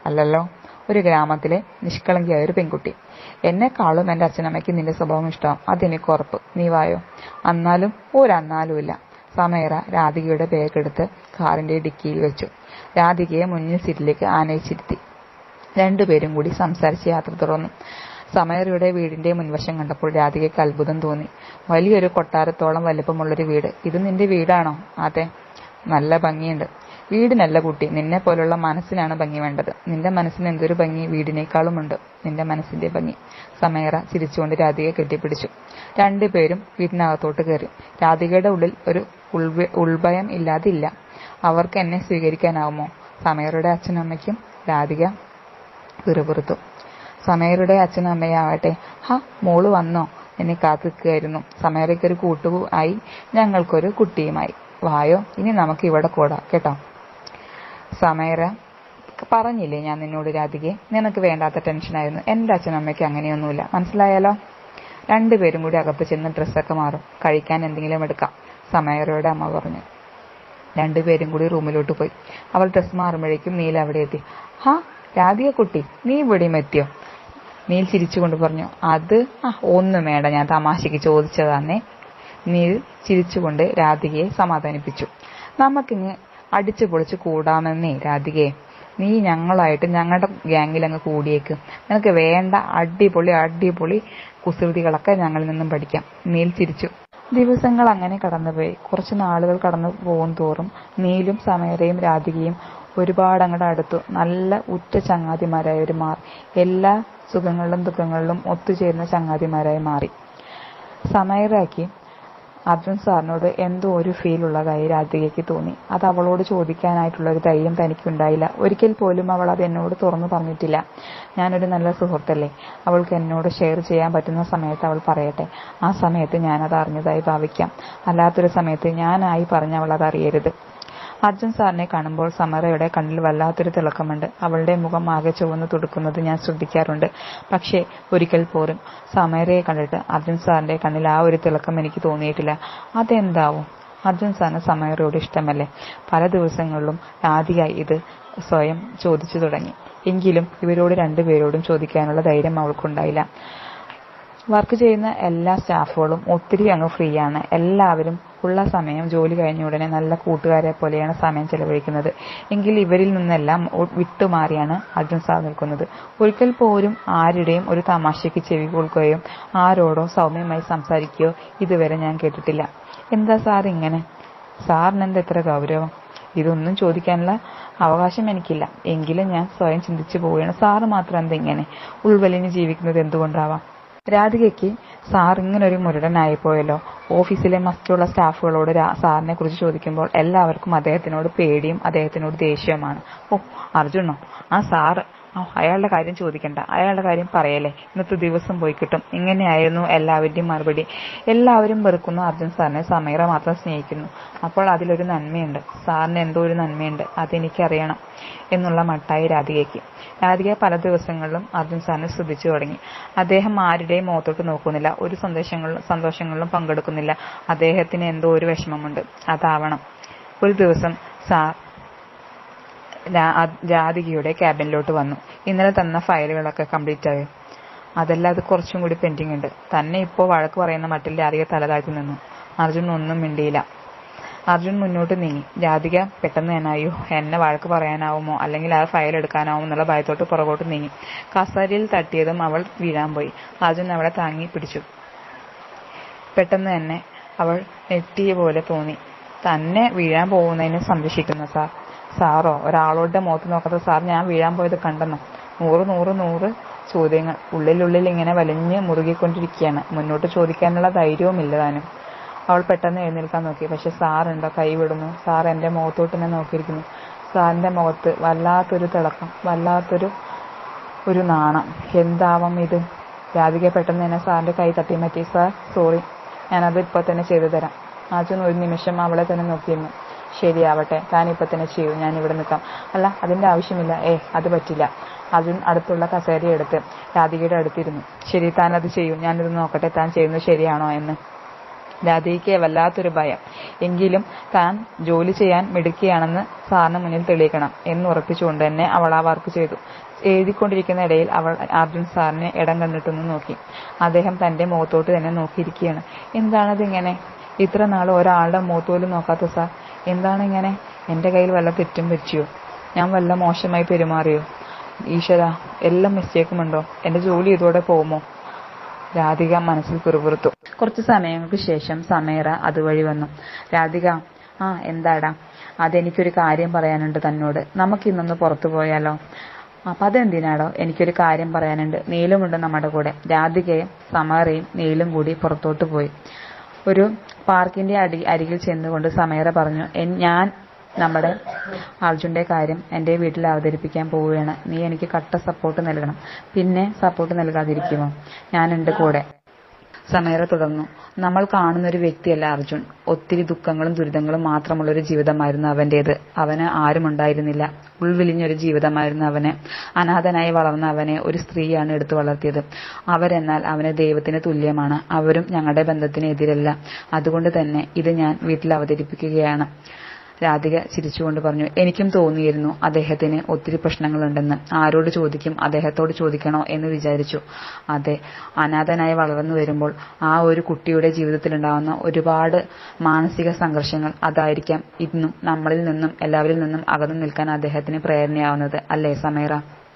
അല്ലല്ലോ ഒരു ഗ്രാമത്തിലെ നിഷ്കളങ്കിയായ ഒരു പെൺകുട്ടി എന്നെക്കാളും എന്റെ അച്ഛനമ്മയ്ക്ക് നിന്റെ സ്വഭാവം ഇഷ്ടം അതെനിക്ക് ഉറപ്പ് നീ വായോ അന്നാലും ഒരന്നാലുമില്ല സമയറ രാധികയുടെ ബാഗെടുത്ത് കാറിന്റെ ഡിക്കിയിൽ വെച്ചു രാധികയെ മുന്നിൽ സീറ്റിലേക്ക് ആനയിച്ചിരുത്തി രണ്ടുപേരും കൂടി സംസാരിച്ച് യാത്ര തുടർന്നു സമയറയുടെ വീടിന്റെ മുൻവശം കണ്ടപ്പോൾ രാധികയ്ക്ക് അത്ഭുതം തോന്നി വലിയൊരു കൊട്ടാരത്തോളം വലിപ്പമുള്ളൊരു വീട് ഇത് നിന്റെ വീടാണോ അതെ നല്ല ഭംഗിയുണ്ട് വീടിനല്ല കുട്ടി നിന്നെ പോലുള്ള മനസ്സിനാണ് ഭംഗി വേണ്ടത് നിന്റെ മനസ്സിന് എന്തൊരു ഭംഗി വീടിനേക്കാളുമുണ്ട് നിന്റെ മനസ്സിന്റെ ഭംഗി സമയറ ചിരിച്ചുകൊണ്ട് രാധികയെ കെട്ടിപ്പിടിച്ചു രണ്ടുപേരും വീടിനകത്തോട്ട് കയറി രാധികയുടെ ഉള്ളിൽ ഒരു ഉൾഭ- ഉൾഭയം ഇല്ലാതില്ല അവർക്ക് എന്നെ സ്വീകരിക്കാനാവുമോ സമയറുടെ അച്ഛനും അമ്മയ്ക്കും രാധിക പിറുപിറുത്തു സമയറുടെ അച്ഛനും അമ്മയാവട്ടെ ഹ മോള് വന്നോ എന്നെ കാത്തു നിൽക്കുകയായിരുന്നു സമയറയ്ക്കൊരു കൂട്ടു ആയി ഞങ്ങൾക്കൊരു കുട്ടിയുമായി വായോ ഇനി നമുക്ക് ഇവിടെ കൂടാ കേട്ടോ സമയറ പറഞ്ഞില്ലേ ഞാൻ നിന്നോട് രാധികയെ നിനക്ക് വേണ്ടാത്ത ടെൻഷനായിരുന്നു എന്റെ അച്ഛനും അമ്മയ്ക്ക് അങ്ങനെയൊന്നുമില്ല മനസ്സിലായാലോ രണ്ടുപേരും കൂടി അകത്ത് ചെന്ന് ഡ്രസ്സൊക്കെ മാറും കഴിക്കാൻ എന്തെങ്കിലും എടുക്കാം സമയറയുടെ അമ്മ പറഞ്ഞു രണ്ടുപേരും കൂടി റൂമിലോട്ട് പോയി അവൾ ഡ്രസ് മാറുമ്പോഴേക്കും നീൽ അവിടെ എത്തി ഹാ രാധിക കുട്ടി നീ ഇവിടെയും എത്തിയോ നീൽ ചിരിച്ചുകൊണ്ട് പറഞ്ഞു അത് ആ ഒന്നും വേണ്ട ഞാൻ തമാശയ്ക്ക് ചോദിച്ചതാന്നേ നീൽ ചിരിച്ചുകൊണ്ട് രാധികയെ സമാധാനിപ്പിച്ചു നമുക്കിങ്ങ് അടിച്ചു പൊളിച്ച് കൂടാമെന്നേ രാധികയെ നീ ഞങ്ങളായിട്ട് ഞങ്ങളുടെ ഗ്യാങ്ങിൽ അങ്ങ് കൂടിയേക്ക് നിനക്ക് വേണ്ട അടിപൊളി അടിപൊളി കുസൃതികളൊക്കെ ഞങ്ങളിൽ നിന്നും പഠിക്കാം നീൽ ചിരിച്ചു ദിവസങ്ങൾ അങ്ങനെ കടന്നുപോയി കുറച്ച് നാളുകൾ കടന്നു പോകും തോറും നീലും സമയരയും രാധികയും ഒരുപാട് അങ്ങോട്ട് അടുത്തു നല്ല ഉറ്റ ചങ്ങാതിമാരായവർ മാറി എല്ലാ സുഖങ്ങളിലും ദുഃഖങ്ങളിലും ഒത്തുചേരുന്ന ചങ്ങാതിമാരായി മാറി സമയറാക്കി അർജുൻ സാറിനോട് എന്തോ ഒരു ഫീൽ ഉള്ളതായി രാധികയ്ക്ക് തോന്നി അത് അവളോട് ചോദിക്കാനായിട്ടുള്ള ഒരു ധൈര്യം തനിക്കുണ്ടായില്ല ഒരിക്കൽ പോലും അവൾ അത് എന്നോട് തുറന്നു പറഞ്ഞിട്ടില്ല ഞാനൊരു നല്ല സുഹൃത്തല്ലേ അവൾക്ക് എന്നോട് ഷെയർ ചെയ്യാൻ പറ്റുന്ന സമയത്ത് അവൾ പറയട്ടെ ആ സമയത്ത് ഞാനത് അറിഞ്ഞതായി ഭാവിക്കാം അല്ലാത്തൊരു സമയത്ത് ഞാനായി പറഞ്ഞ് അവൾ അത് അറിയരുത് അർജുൻ സാറിനെ കാണുമ്പോൾ സമറയുടെ കണ്ണിൽ വല്ലാത്തൊരു തിളക്കമുണ്ട് അവളുടെ മുഖം ആകെ ചുവന്ന് തുടുക്കുന്നത് ഞാൻ ശ്രദ്ധിക്കാറുണ്ട് പക്ഷേ ഒരിക്കൽ പോലും സമറയെ കണ്ടിട്ട് അർജുൻ സാറിന്റെ കണ്ണിൽ ആ ഒരു തിളക്കം എനിക്ക് തോന്നിയിട്ടില്ല അതെന്താവും അർജുൻ സാറിന് സമയറയോട് ഇഷ്ടമല്ലേ പല ദിവസങ്ങളിലും രാധിക ഇത് സ്വയം ചോദിച്ചു തുടങ്ങി എങ്കിലും ഇവരോട് രണ്ടുപേരോടും ചോദിക്കാനുള്ള ധൈര്യം അവൾക്കുണ്ടായില്ല വർക്ക് ചെയ്യുന്ന എല്ലാ സ്റ്റാഫുകളും ഒത്തിരി അങ്ങ് ഫ്രീ ആണ് എല്ലാവരും ഉള്ള സമയം ജോലി കഴിഞ്ഞ ഉടനെ നല്ല കൂട്ടുകാരെ പോലെയാണ് സമയം ചെലവഴിക്കുന്നത് എങ്കിൽ ഇവരിൽ നിന്നെല്ലാം ഒ- വിട്ടുമാറിയാണ് അർജുൻ സാർ നിൽക്കുന്നത് ഒരിക്കൽ പോലും ആരുടെയും ഒരു തമാശയ്ക്ക് ചെവി കൊടുക്കുകയോ ആരോടോ സൗമ്യമായി സംസാരിക്കുകയോ ഇതുവരെ ഞാൻ കേട്ടിട്ടില്ല എന്താ സാർ ഇങ്ങനെ സാറിന് എന്താ ഇത്ര ഗൗരവം ഇതൊന്നും ചോദിക്കാനുള്ള അവകാശം എനിക്കില്ല എങ്കിലും ഞാൻ സ്വയം ചിന്തിച്ചു പോവുകയാണ് സാറ് മാത്രം എന്താ ഇങ്ങനെ ഉൾവലിഞ്ഞ് ജീവിക്കുന്നത് എന്തുകൊണ്ടാവാം രാധികയ്ക്ക് സാർ ഇങ്ങനൊരു മുരടനായിപ്പോയല്ലോ ഓഫീസിലെ മറ്റുള്ള സ്റ്റാഫുകളോട് രാ- സാറിനെ കുറിച്ച് ചോദിക്കുമ്പോൾ എല്ലാവർക്കും അദ്ദേഹത്തിനോട് പേടിയും അദ്ദേഹത്തിനോട് ദേഷ്യവുമാണ് ഓ അർജുനോ ആ സാറ് ആ, അയാളുടെ കാര്യം ചോദിക്കണ്ട അയാളുടെ കാര്യം പറയല്ലേ ഇന്നത്തെ ദിവസം പോയി കിട്ടും ഇങ്ങനെയായിരുന്നു എല്ലാവരുടെയും മറുപടി എല്ലാവരും വെറുക്കുന്ന അർജുൻ സാറിനെ സമീറ മാത്രം സ്നേഹിക്കുന്നു അപ്പോൾ അതിലൊരു നന്മയുണ്ട് സാറിന് എന്തോ ഒരു നന്മയുണ്ട് അതെനിക്കറിയണം എന്നുള്ള മട്ടായി രാധികയ്ക്ക് രാധിക പല ദിവസങ്ങളിലും അർജുൻ സാറിനെ ശ്രദ്ധിച്ചു തുടങ്ങി അദ്ദേഹം ആരുടെയും മുഖത്തോട്ട് നോക്കുന്നില്ല ഒരു സന്ദേശങ്ങളിലും സന്തോഷങ്ങളിലും പങ്കെടുക്കുന്നില്ല അദ്ദേഹത്തിന് എന്തോ ഒരു വിഷമമുണ്ട് അതാവണം ഒരു ദിവസം സാർ രാ- അ- രാധികയുടെ ക്യാബിനിലോട്ട് വന്നു ഇന്നലെ തന്ന ഫയലുകളൊക്കെ കംപ്ലീറ്റ് ആയോ അതെല്ലാം അത് കുറച്ചും കൂടി പെൻഡിങ് ഉണ്ട് തന്നെ ഇപ്പോൾ വഴക്ക് പറയുന്ന മട്ടിൽ രാധിക തലതാഴ്ത്തി നിന്നു അർജുൻ ഒന്നും മിണ്ടിയില്ല അർജുൻ മുന്നോട്ട് നീങ്ങി രാധിക പെട്ടെന്ന് തന്നെ അയ്യോ എന്നെ വഴക്ക് പറയാനാവുമോ അല്ലെങ്കിൽ ആ ഫയൽ എടുക്കാനാവുമോ എന്നുള്ള ഭയത്തോട്ട് പുറകോട്ട് നീങ്ങി കസേരയിൽ തട്ടിയതും അവൾ വീഴാൻ പോയി അർജുൻ അവളെ താങ്ങി പിടിച്ചു പെട്ടെന്ന് തന്നെ അവൾ നെറ്റിയ പോലെ തോന്നി തന്നെ വീഴാൻ പോകുന്നതിനെ സംരക്ഷിക്കുന്ന സാർ സാറോ ഒരാളോടെ മുഖത്ത് നോക്കാത്ത സാർ ഞാൻ വീഴാൻ പോയത് കണ്ടെന്നോ നൂറ് നൂറ് നൂറ് ചോദ്യങ്ങൾ ഉള്ളിലുള്ളിൽ ഇങ്ങനെ വലിഞ്ഞ് മുറുകിക്കൊണ്ടിരിക്കുകയാണ് മുന്നോട്ട് ചോദിക്കാനുള്ള ധൈര്യവുമില്ല താനും അവൾ പെട്ടെന്ന് എഴുന്നേൽക്കാൻ നോക്കി പക്ഷെ സാറുണ്ടോ കൈ വിടുന്നു സാർ എന്റെ മുഖത്തോട്ട് തന്നെ നോക്കിയിരിക്കുന്നു സാറിന്റെ മുഖത്ത് വല്ലാത്തൊരു തിളക്കം വല്ലാത്തൊരു ഒരു നാണം എന്താവാം ഇത് രാധിക പെട്ടെന്ന് തന്നെ സാറിന്റെ കൈ തട്ടി മാറ്റി സാർ സോറി ഞാനത് ഇപ്പോൾ തന്നെ ചെയ്തു തരാം അർജുൻ ഒരു നിമിഷം അവളെ തന്നെ നോക്കിയിരുന്നു ശരിയാവട്ടെ താൻ ഇപ്പൊ തന്നെ ചെയ്യൂ ഞാൻ ഇവിടെ നിൽക്കാം അല്ല അതിന്റെ ആവശ്യമില്ല ഏ അത് പറ്റില്ല അർജുൻ അടുത്തുള്ള കസേര എടുത്ത് രാധികയുടെ അടുത്തിരുന്നു ശരി താൻ അത് ചെയ്യൂ ഞാനിത് നോക്കട്ടെ താൻ ചെയ്യുന്നത് ശരിയാണോ എന്ന് രാധികയ്ക്ക് വല്ലാത്തൊരു ഭയം എങ്കിലും താൻ ജോലി ചെയ്യാൻ മിടുക്കിയാണെന്ന് സാറിന് മുന്നിൽ തെളിയിക്കണം എന്ന് ഉറപ്പിച്ചുകൊണ്ട് തന്നെ അവൾ ആ വർക്ക് ചെയ്തു എഴുതിക്കൊണ്ടിരിക്കുന്ന ഇടയിൽ അവൾ അർജുൻ സാറിനെ ഇടം കണ്ടിട്ടൊന്ന് നോക്കി അദ്ദേഹം തന്റെ മുഖത്തോട്ട് തന്നെ നോക്കിയിരിക്കുകയാണ് എന്താണതിങ്ങനെ ഇത്ര നാൾ ഒരാളുടെ മുഖത്ത് പോലും നോക്കാത്ത സാർ എന്താണ് ഇങ്ങനെ എന്റെ കയ്യിൽ വല്ല തെറ്റും പറ്റിയോ ഞാൻ വല്ല മോശമായി പെരുമാറിയോ ഈശ്വര എല്ലാം മിസ്റ്റേക്കും ഉണ്ടോ എന്റെ ജോലി ഇതോടെ പോകുമോ രാധിക മനസ്സിൽ പിറുപിറുത്തു കുറച്ചു സമയങ്ങൾക്ക് ശേഷം സമീറ അതുവഴി വന്നു രാധിക ആ എന്താടാ അതെനിക്കൊരു കാര്യം പറയാനുണ്ട് തന്നോട് നമുക്കിന്നൊന്ന് പുറത്തു പോയാലോ അപ്പൊ അതെന്തിനാടോ എനിക്കൊരു കാര്യം പറയാനുണ്ട് നീലുമുണ്ട് നമ്മുടെ കൂടെ രാധികയും സമീറയും നീലും കൂടി പുറത്തോട്ട് പോയി ഒരു പാർക്കിന്റെ അടി അരികിൽ ചെന്നുകൊണ്ട് സമീറ പറഞ്ഞു "എൻ- ഞാൻ നമ്മുടെ അർജുന്റെ കാര്യം എന്റെ വീട്ടിൽ അവതരിപ്പിക്കാൻ പോവുകയാണ് നീ എനിക്ക് കട്ട സപ്പോർട്ട് നൽകണം പിന്നെ സപ്പോർട്ട് നൽകാതിരിക്കുമോ ഞാനുണ്ട് കൂടെ സമീറ തുടർന്നു നമ്മൾ കാണുന്ന ഒരു വ്യക്തിയല്ല അർജുൻ ഒത്തിരി ദുഃഖങ്ങളും ദുരിതങ്ങളും മാത്രമുള്ള ഒരു ജീവിതമായിരുന്നു അവന്റേത് അവന് ആരുമുണ്ടായിരുന്നില്ല ഉൾവിലിഞ്ഞൊരു ജീവിതമായിരുന്നു അവന് അനാഥനായി വളർന്ന അവനെ ഒരു സ്ത്രീയാണ് എടുത്തു വളർത്തിയത് അവരെന്നാൽ അവന് ദൈവത്തിന് തുല്യമാണ് അവരും ഞങ്ങളുടെ ബന്ധത്തിന് എതിരല്ല അതുകൊണ്ട് തന്നെ ഇത് ഞാൻ വീട്ടിൽ അവതരിപ്പിക്കുകയാണ് രാധിക ചിരിച്ചുകൊണ്ട് പറഞ്ഞു എനിക്കും തോന്നിയിരുന്നു അദ്ദേഹത്തിന് ഒത്തിരി പ്രശ്നങ്ങളുണ്ടെന്ന് ആരോട് ചോദിക്കും അദ്ദേഹത്തോട് ചോദിക്കണോ എന്ന് വിചാരിച്ചു അതെ അനാഥനായി വളർന്നു വരുമ്പോൾ ആ ഒരു കുട്ടിയുടെ ജീവിതത്തിലുണ്ടാവുന്ന ഒരുപാട് മാനസിക സംഘർഷങ്ങൾ അതായിരിക്കാം ഇന്നും നമ്മളിൽ നിന്നും എല്ലാവരിൽ നിന്നും അകന്നു നിൽക്കാൻ അദ്ദേഹത്തിന് പ്രേരണയാവുന്നത് അല്ലേ സമീറ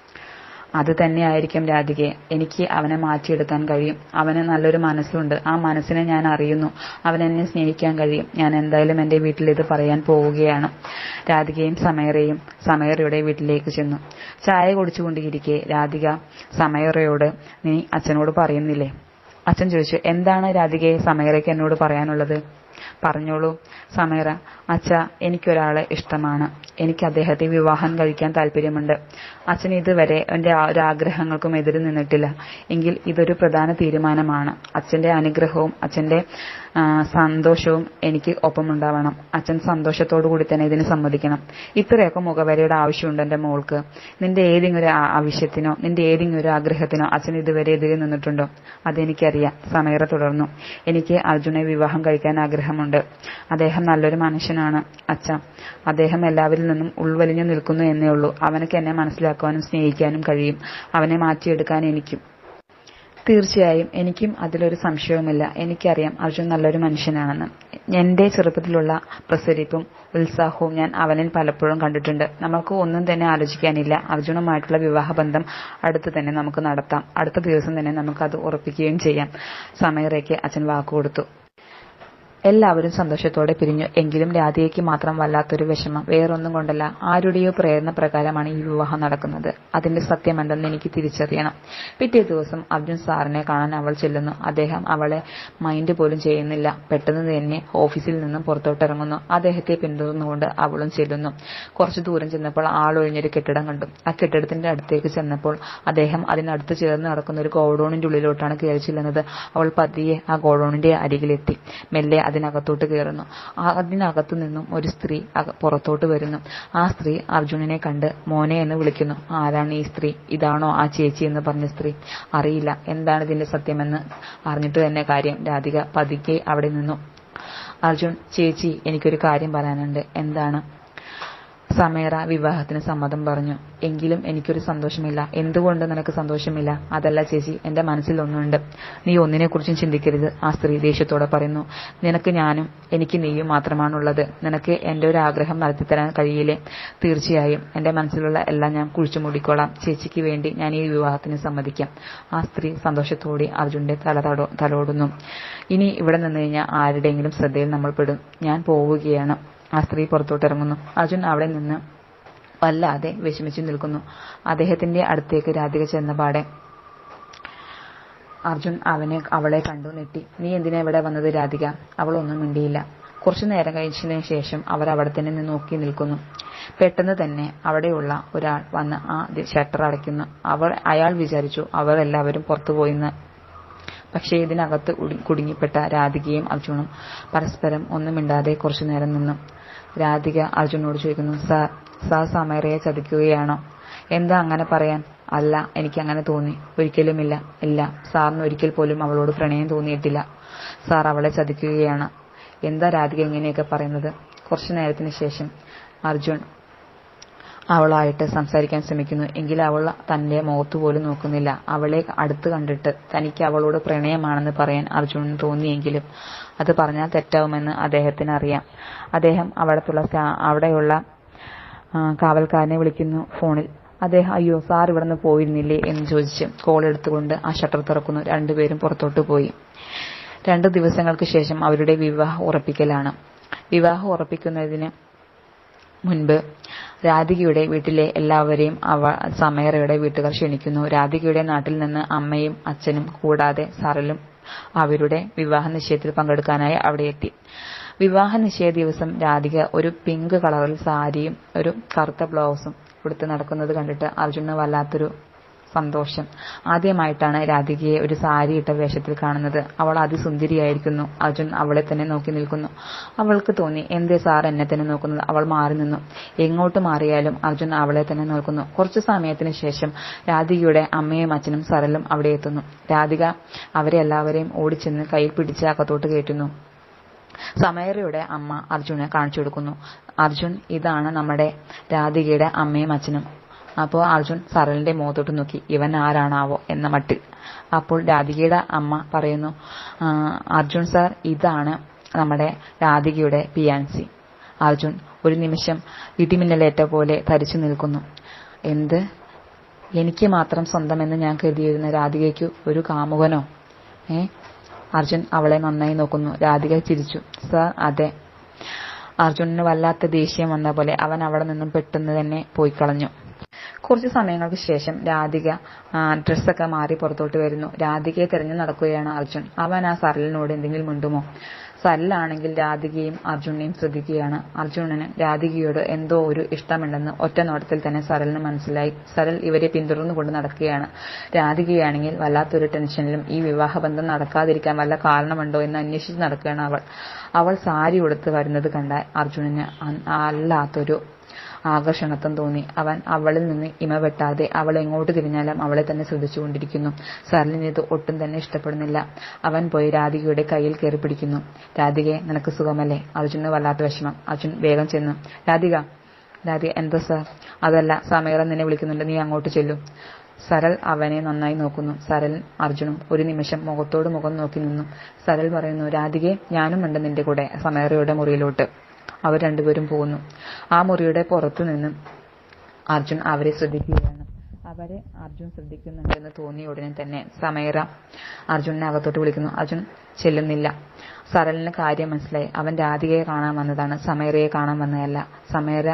അത് തന്നെയായിരിക്കും രാധികയെ എനിക്ക് അവനെ മാറ്റിയെടുക്കാൻ കഴിയും അവന് നല്ലൊരു മനസ്സുണ്ട് ആ മനസ്സിനെ ഞാൻ അറിയുന്നു അവൻ എന്നെ സ്നേഹിക്കാൻ കഴിയും ഞാൻ എന്തായാലും എന്റെ വീട്ടിൽ ഇത് പറയാൻ പോവുകയാണ് രാധികയും സമയറയും സമയറയുടെ വീട്ടിലേക്ക് ചെന്നു ചായ കുടിച്ചുകൊണ്ടിരിക്കെ രാധിക സമയറയോട് നീ അച്ഛനോട് പറയുന്നില്ലേ അച്ഛൻ ചോദിച്ചു എന്താണ് രാധികയെ സമയറയ്ക്ക് എന്നോട് പറയാനുള്ളത് പറഞ്ഞോളൂ സമീറ അച്ഛ എനിക്കൊരാളെ ഇഷ്ടമാണ് എനിക്ക് അദ്ദേഹത്തെ വിവാഹം കഴിക്കാൻ താല്പര്യമുണ്ട് അച്ഛൻ ഇതുവരെ എന്റെ ആ ഒരു ആഗ്രഹങ്ങൾക്കും എതിര് നിന്നിട്ടില്ല എങ്കിൽ ഇതൊരു പ്രധാന തീരുമാനമാണ് അച്ഛന്റെ അനുഗ്രഹവും അച്ഛന്റെ ആ, സന്തോഷവും എനിക്ക് ഒപ്പമുണ്ടാവണം അച്ഛൻ സന്തോഷത്തോടു കൂടി തന്നെ ഇതിന് സമ്മതിക്കണം ഇത്രയൊക്കെ മുഖവരയുടെ ആവശ്യമുണ്ട് എന്റെ മോൾക്ക് നിന്റെ ഏതെങ്കിലും ഒരു ആ- ആവശ്യത്തിനോ നിന്റെ ഏതെങ്കിലും ഒരു ആഗ്രഹത്തിനോ അച്ഛൻ ഇതുവരെ എതിരെ നിന്നിട്ടുണ്ടോ അതെനിക്കറിയാം സമീറ തുടർന്നു എനിക്ക് അർജുനെ വിവാഹം കഴിക്കാൻ ആഗ്രഹമുണ്ട് അദ്ദേഹം നല്ലൊരു മനുഷ്യനാണ് അച്ഛ അദ്ദേഹം എല്ലാവരിൽ നിന്നും ഉൾവലിഞ്ഞു നിൽക്കുന്നു എന്നേ ഉള്ളൂ അവനക്ക് എന്നെ മനസ്സിലാക്കുവാനും സ്നേഹിക്കാനും കഴിയും അവനെ മാറ്റിയെടുക്കാൻ എനിക്കും തീർച്ചയായും എനിക്കും അതിലൊരു സംശയവുമില്ല എനിക്കറിയാം അർജുൻ നല്ലൊരു മനുഷ്യനാണെന്ന് എന്റെ ചെറുപ്പത്തിലുള്ള പ്രസരിപ്പും ഉത്സാഹവും ഞാൻ അവനിൽ പലപ്പോഴും കണ്ടിട്ടുണ്ട് നമുക്ക് ഒന്നും തന്നെ ആലോചിക്കാനില്ല അർജുനുമായിട്ടുള്ള വിവാഹബന്ധം അടുത്ത് തന്നെ നമുക്ക് നടത്താം അടുത്ത ദിവസം തന്നെ നമുക്കത് ഉറപ്പിക്കുകയും ചെയ്യാം സമയറയ്ക്ക് അച്ഛൻ വാക്കുകൊടുത്തു എല്ലാവരും സന്തോഷത്തോടെ പിരിഞ്ഞു എങ്കിലും രാധികയ്ക്ക് മാത്രം വല്ലാത്തൊരു വിഷമം വേറൊന്നും കൊണ്ടല്ല ആരുടെയോ പ്രേരണ പ്രകാരമാണ് ഈ വിവാഹം നടക്കുന്നത് അതിന്റെ സത്യമെന്തെന്ന് എനിക്ക് തിരിച്ചറിയണം പിറ്റേ ദിവസം അർജുൻ സാറിനെ കാണാൻ അവൾ ചെല്ലുന്നു അദ്ദേഹം അവളെ മൈൻഡ് പോലും ചെയ്യുന്നില്ല പെട്ടെന്ന് തന്നെ ഓഫീസിൽ നിന്നും പുറത്തോട്ടിറങ്ങുന്നു അദ്ദേഹത്തെ പിന്തുടർന്നുകൊണ്ട് അവളും ചെല്ലുന്നു കുറച്ചു ദൂരം ചെന്നപ്പോൾ ആളൊഴിഞ്ഞൊരു കെട്ടിടം കണ്ടു ആ കെട്ടിടത്തിന്റെ അടുത്തേക്ക് ചെന്നപ്പോൾ അദ്ദേഹം അതിനടുത്ത് ചേർന്ന് നടക്കുന്ന ഒരു ഗോഡൌണിന്റെ ഉള്ളിലോട്ടാണ് കയറി ചെല്ലുന്നത് അവൾ പതിയെ ആ ഗോഡൌണിന്റെ അരികിലെത്തി മെല്ലെ അതിനകത്തോട്ട് കയറുന്നു ആ- അതിനകത്തു നിന്നും ഒരു സ്ത്രീ അക- പുറത്തോട്ട് വരുന്നു ആ സ്ത്രീ അർജുനനെ കണ്ട് മോനെ എന്ന് വിളിക്കുന്നു ആരാണ് ഈ സ്ത്രീ ഇതാണോ ആ ചേച്ചി എന്ന് പറഞ്ഞ സ്ത്രീ അറിയില്ല എന്താണ് ഇതിന്റെ സത്യമെന്ന് അറിഞ്ഞിട്ട് തന്നെ കാര്യം രാധിക പതുക്കെ അവിടെ നിന്നു അർജുൻ ചേച്ചി എനിക്കൊരു കാര്യം പറയാനുണ്ട് എന്താണ് സമേറ വിവാഹത്തിന് സമ്മതം പറഞ്ഞു എങ്കിലും എനിക്കൊരു സന്തോഷമില്ല എന്തുകൊണ്ട് നിനക്ക് സന്തോഷമില്ല അതല്ല ചേച്ചി എന്റെ മനസ്സിൽ ഒന്നുണ്ട് നീ ഒന്നിനെക്കുറിച്ചും ചിന്തിക്കരുത് ആ സ്ത്രീ ദേഷ്യത്തോടെ പറയുന്നു നിനക്ക് ഞാനും എനിക്ക് നീയും മാത്രമാണുള്ളത് നിനക്ക് എന്റെ ഒരു ആഗ്രഹം നടത്തിത്തരാൻ കഴിയില്ലേ തീർച്ചയായും എന്റെ മനസ്സിലുള്ള എല്ലാം ഞാൻ കുഴിച്ചു മൂടിക്കോളാം ചേച്ചിക്ക് വേണ്ടി ഞാൻ ഈ വിവാഹത്തിന് സമ്മതിക്കാം ആ സ്ത്രീ സന്തോഷത്തോടെ അർജുന്റെ തല തടോ തലോടുന്നു ഇനി ഇവിടെ നിന്ന് കഴിഞ്ഞാൽ ആരുടെയെങ്കിലും ശ്രദ്ധയിൽ നമ്മൾ പെടും ഞാൻ പോവുകയാണ് ആ സ്ത്രീ പുറത്തോട്ടിറങ്ങുന്നു അർജുൻ അവിടെ നിന്ന് വല്ലാതെ വിഷമിച്ചു നിൽക്കുന്നു അദ്ദേഹത്തിന്റെ അടുത്തേക്ക് രാധിക ചെന്നപാടെ അർജുൻ അവനെ അവളെ കണ്ടു നെട്ടി നീ എന്തിനാ ഇവിടെ വന്നത് രാധിക അവൾ ഒന്നും മിണ്ടിയില്ല കുറച്ചു നേരം കഴിച്ചതിന് ശേഷം അവർ അവിടെ തന്നെ നിന്ന് നോക്കി നിൽക്കുന്നു പെട്ടെന്ന് തന്നെ അവിടെയുള്ള ഒരാൾ വന്ന് ആ ഷട്ടർ അടയ്ക്കുന്നു അവർ അയാൾ വിചാരിച്ചു അവർ എല്ലാവരും പുറത്തുപോയിന്ന് പക്ഷേ ഇതിനകത്ത് ഉടി- കുടുങ്ങിപ്പെട്ട രാധികയും അർജുനും പരസ്പരം ഒന്നും മിണ്ടാതെ കുറച്ചു നേരം നിന്നു രാധിക അർജുനോട് ചോദിക്കുന്നു സാർ സാർ സമയറയെ ചതിക്കുകയാണോ എന്താ അങ്ങനെ പറയാൻ അല്ല എനിക്ക് അങ്ങനെ തോന്നി ഒരിക്കലുമില്ല ഇല്ല സാറിന് ഒരിക്കൽ പോലും അവളോട് പ്രണയം തോന്നിയിട്ടില്ല സാർ അവളെ ചതിക്കുകയാണ് എന്താ രാധിക ഇങ്ങനെയൊക്കെ പറയുന്നത് കുറച്ചു നേരത്തിന് ശേഷം അർജുൻ അവളായിട്ട് സംസാരിക്കാൻ ശ്രമിക്കുന്നു എങ്കിൽ അവൾ തന്റെ മുഖത്ത് പോലും നോക്കുന്നില്ല അവളെ അടുത്ത് കണ്ടിട്ട് തനിക്ക് അവളോട് പ്രണയമാണെന്ന് പറയാൻ അർജുനന് തോന്നിയെങ്കിലും അത് പറഞ്ഞാൽ തെറ്റാവുമെന്ന് അദ്ദേഹത്തിന് അറിയാം അദ്ദേഹം അവിടത്തുള്ള അവിടെയുള്ള കാവൽക്കാരനെ വിളിക്കുന്നു ഫോണിൽ അദ്ദേഹം അയ്യോ സാർ ഇവിടുന്ന് പോയിരുന്നില്ലേ എന്ന് ചോദിച്ച് കോൾ എടുത്തുകൊണ്ട് ആ ഷട്ടർ തുറക്കുന്നു രണ്ടുപേരും പുറത്തോട്ട് പോയി രണ്ടു ദിവസങ്ങൾക്ക് ശേഷം അവരുടെ വിവാഹം ഉറപ്പിക്കലാണ് വിവാഹം ഉറപ്പിക്കുന്നതിന് മുൻപ് രാധികയുടെ വീട്ടിലെ എല്ലാവരെയും അവ സമയറയുടെ വീട്ടുകാർ ക്ഷണിക്കുന്നു രാധികയുടെ നാട്ടിൽ നിന്ന് അമ്മയും അച്ഛനും കൂടാതെ സറലും അവരുടെ വിവാഹ നിശ്ചയത്തിൽ പങ്കെടുക്കാനായി അവിടെ എത്തി വിവാഹ നിശ്ചയ ദിവസം രാധിക ഒരു പിങ്ക് കളറിൽ സാരിയും ഒരു കറുത്ത ബ്ലൗസും ഉടുത്ത് നടക്കുന്നത് കണ്ടിട്ട് അർജുന് വല്ലാത്തൊരു സന്തോഷം ആദ്യമായിട്ടാണ് രാധികയെ ഒരു സാരി ഇട്ട വേഷത്തിൽ കാണുന്നത് അവൾ അതിസുന്ദരിയായിരിക്കുന്നു അർജുൻ അവളെ തന്നെ നോക്കി നിൽക്കുന്നു അവൾക്ക് തോന്നി എന്തേ സാർ എന്നെ തന്നെ നോക്കുന്നത് അവൾ മാറി നിന്നു എങ്ങോട്ട് മാറിയാലും അർജുൻ അവളെ തന്നെ നോക്കുന്നു കുറച്ചു സമയത്തിന് ശേഷം രാധികയുടെ അമ്മയും അച്ഛനും സരലും അവിടെ എത്തുന്നു രാധിക അവരെ എല്ലാവരെയും ഓടിച്ചെന്ന് കയ്യിൽ പിടിച്ച് അകത്തോട്ട് കയറ്റുന്നു സമയറയുടെ അമ്മ അർജുനെ കാണിച്ചു കൊടുക്കുന്നു അർജുൻ ഇതാണ് നമ്മുടെ രാധികയുടെ അമ്മയും അച്ഛനും അപ്പോൾ അർജുൻ സരളിന്റെ മുഖത്തോട്ട് നോക്കി ഇവൻ ആരാണാവോ എന്ന മട്ടിൽ അപ്പോൾ രാധികയുടെ അമ്മ പറയുന്നു അർജുൻ സാർ ഇതാണ് നമ്മുടെ രാധികയുടെ പിയാൻസി അർജുൻ ഒരു നിമിഷം ഇടിമിന്നലേറ്റ പോലെ തരിച്ചു നിൽക്കുന്നു എന്ത് എനിക്ക് മാത്രം സ്വന്തമെന്ന് ഞാൻ കരുതിയിരുന്ന രാധികയ്ക്ക് ഒരു കാമുകനോ ഏ അർജുൻ അവളെ നന്നായി നോക്കുന്നു രാധിക ചിരിച്ചു സർ അതെ അർജുനന് വല്ലാത്ത ദേഷ്യം വന്ന പോലെ അവൻ അവിടെ നിന്നും പെട്ടെന്ന് തന്നെ പോയി കളഞ്ഞു കുറച്ചു സമയങ്ങൾക്ക് ശേഷം രാധിക ഡ്രസ്സൊക്കെ മാറി പുറത്തോട്ട് വരുന്നു രാധികയെ തിരഞ്ഞു നടക്കുകയാണ് അർജുൻ അവൻ ആ സരലിനോട് എന്തെങ്കിലും ഉണ്ടുമോ സരലാണെങ്കിൽ രാധികയും അർജുനെയും ശ്രദ്ധിക്കുകയാണ് അർജുനന് രാധികയോട് എന്തോ ഒരു ഇഷ്ടമുണ്ടെന്ന് ഒറ്റ നോട്ടത്തിൽ തന്നെ സരലിന് മനസ്സിലായി സരൽ ഇവരെ പിന്തുടർന്നുകൊണ്ട് നടക്കുകയാണ് രാധികയാണെങ്കിൽ വല്ലാത്തൊരു ടെൻഷനിലും ഈ വിവാഹബന്ധം നടക്കാതിരിക്കാൻ വല്ല കാരണമുണ്ടോ എന്ന് അന്വേഷിച്ച് നടക്കുകയാണ് അവൾ അവൾ സാരി ഉടുത്ത് വരുന്നത് കണ്ടാൽ അർജുനന് അല്ലാത്തൊരു ആകർഷണത്വം തോന്നി അവൻ അവളിൽ നിന്ന് ഇമ വെട്ടാതെ അവൾ എങ്ങോട്ട് തിരിഞ്ഞാലും അവളെ തന്നെ ശ്രദ്ധിച്ചുകൊണ്ടിരിക്കുന്നു സരളിന് ഇത് ഒട്ടും തന്നെ ഇഷ്ടപ്പെടുന്നില്ല അവൻ പോയി രാധികയുടെ കയ്യിൽ കയറി പിടിക്കുന്നു രാധികയെ നിനക്ക് സുഖമല്ലേ അർജുന് വല്ലാത്ത വിഷമം അർജുൻ വേഗം ചെന്നു രാധിക രാധിക എന്താ സാർ അതല്ല സമീറ നിന്നെ വിളിക്കുന്നുണ്ട് നീ അങ്ങോട്ട് ചെല്ലും സരൾ അവനെ നന്നായി നോക്കുന്നു സരൽ അർജുനും ഒരു നിമിഷം മുഖത്തോട് മുഖം നോക്കി നിന്നു സരൽ പറയുന്നു രാധികയെ ഞാനും ഉണ്ട് നിന്റെ കൂടെ സമേറയുടെ മുറിയിലോട്ട് അവർ രണ്ടുപേരും പോകുന്നു ആ മുറിയുടെ പുറത്തു നിന്ന് അർജുൻ അവരെ ശ്രദ്ധിക്കുകയാണ് അവരെ അർജുൻ ശ്രദ്ധിക്കുന്നുണ്ടെന്ന് തോന്നിയ ഉടനെ തന്നെ സമേറ അർജുനെ അകത്തോട്ട് വിളിക്കുന്നു അർജുൻ ചെല്ലുന്നില്ല സരളിന് കാര്യം മനസ്സിലായി അവൻ രാധികയെ കാണാൻ വന്നതാണ് സമേറയെ കാണാൻ വന്നതല്ല സമേറ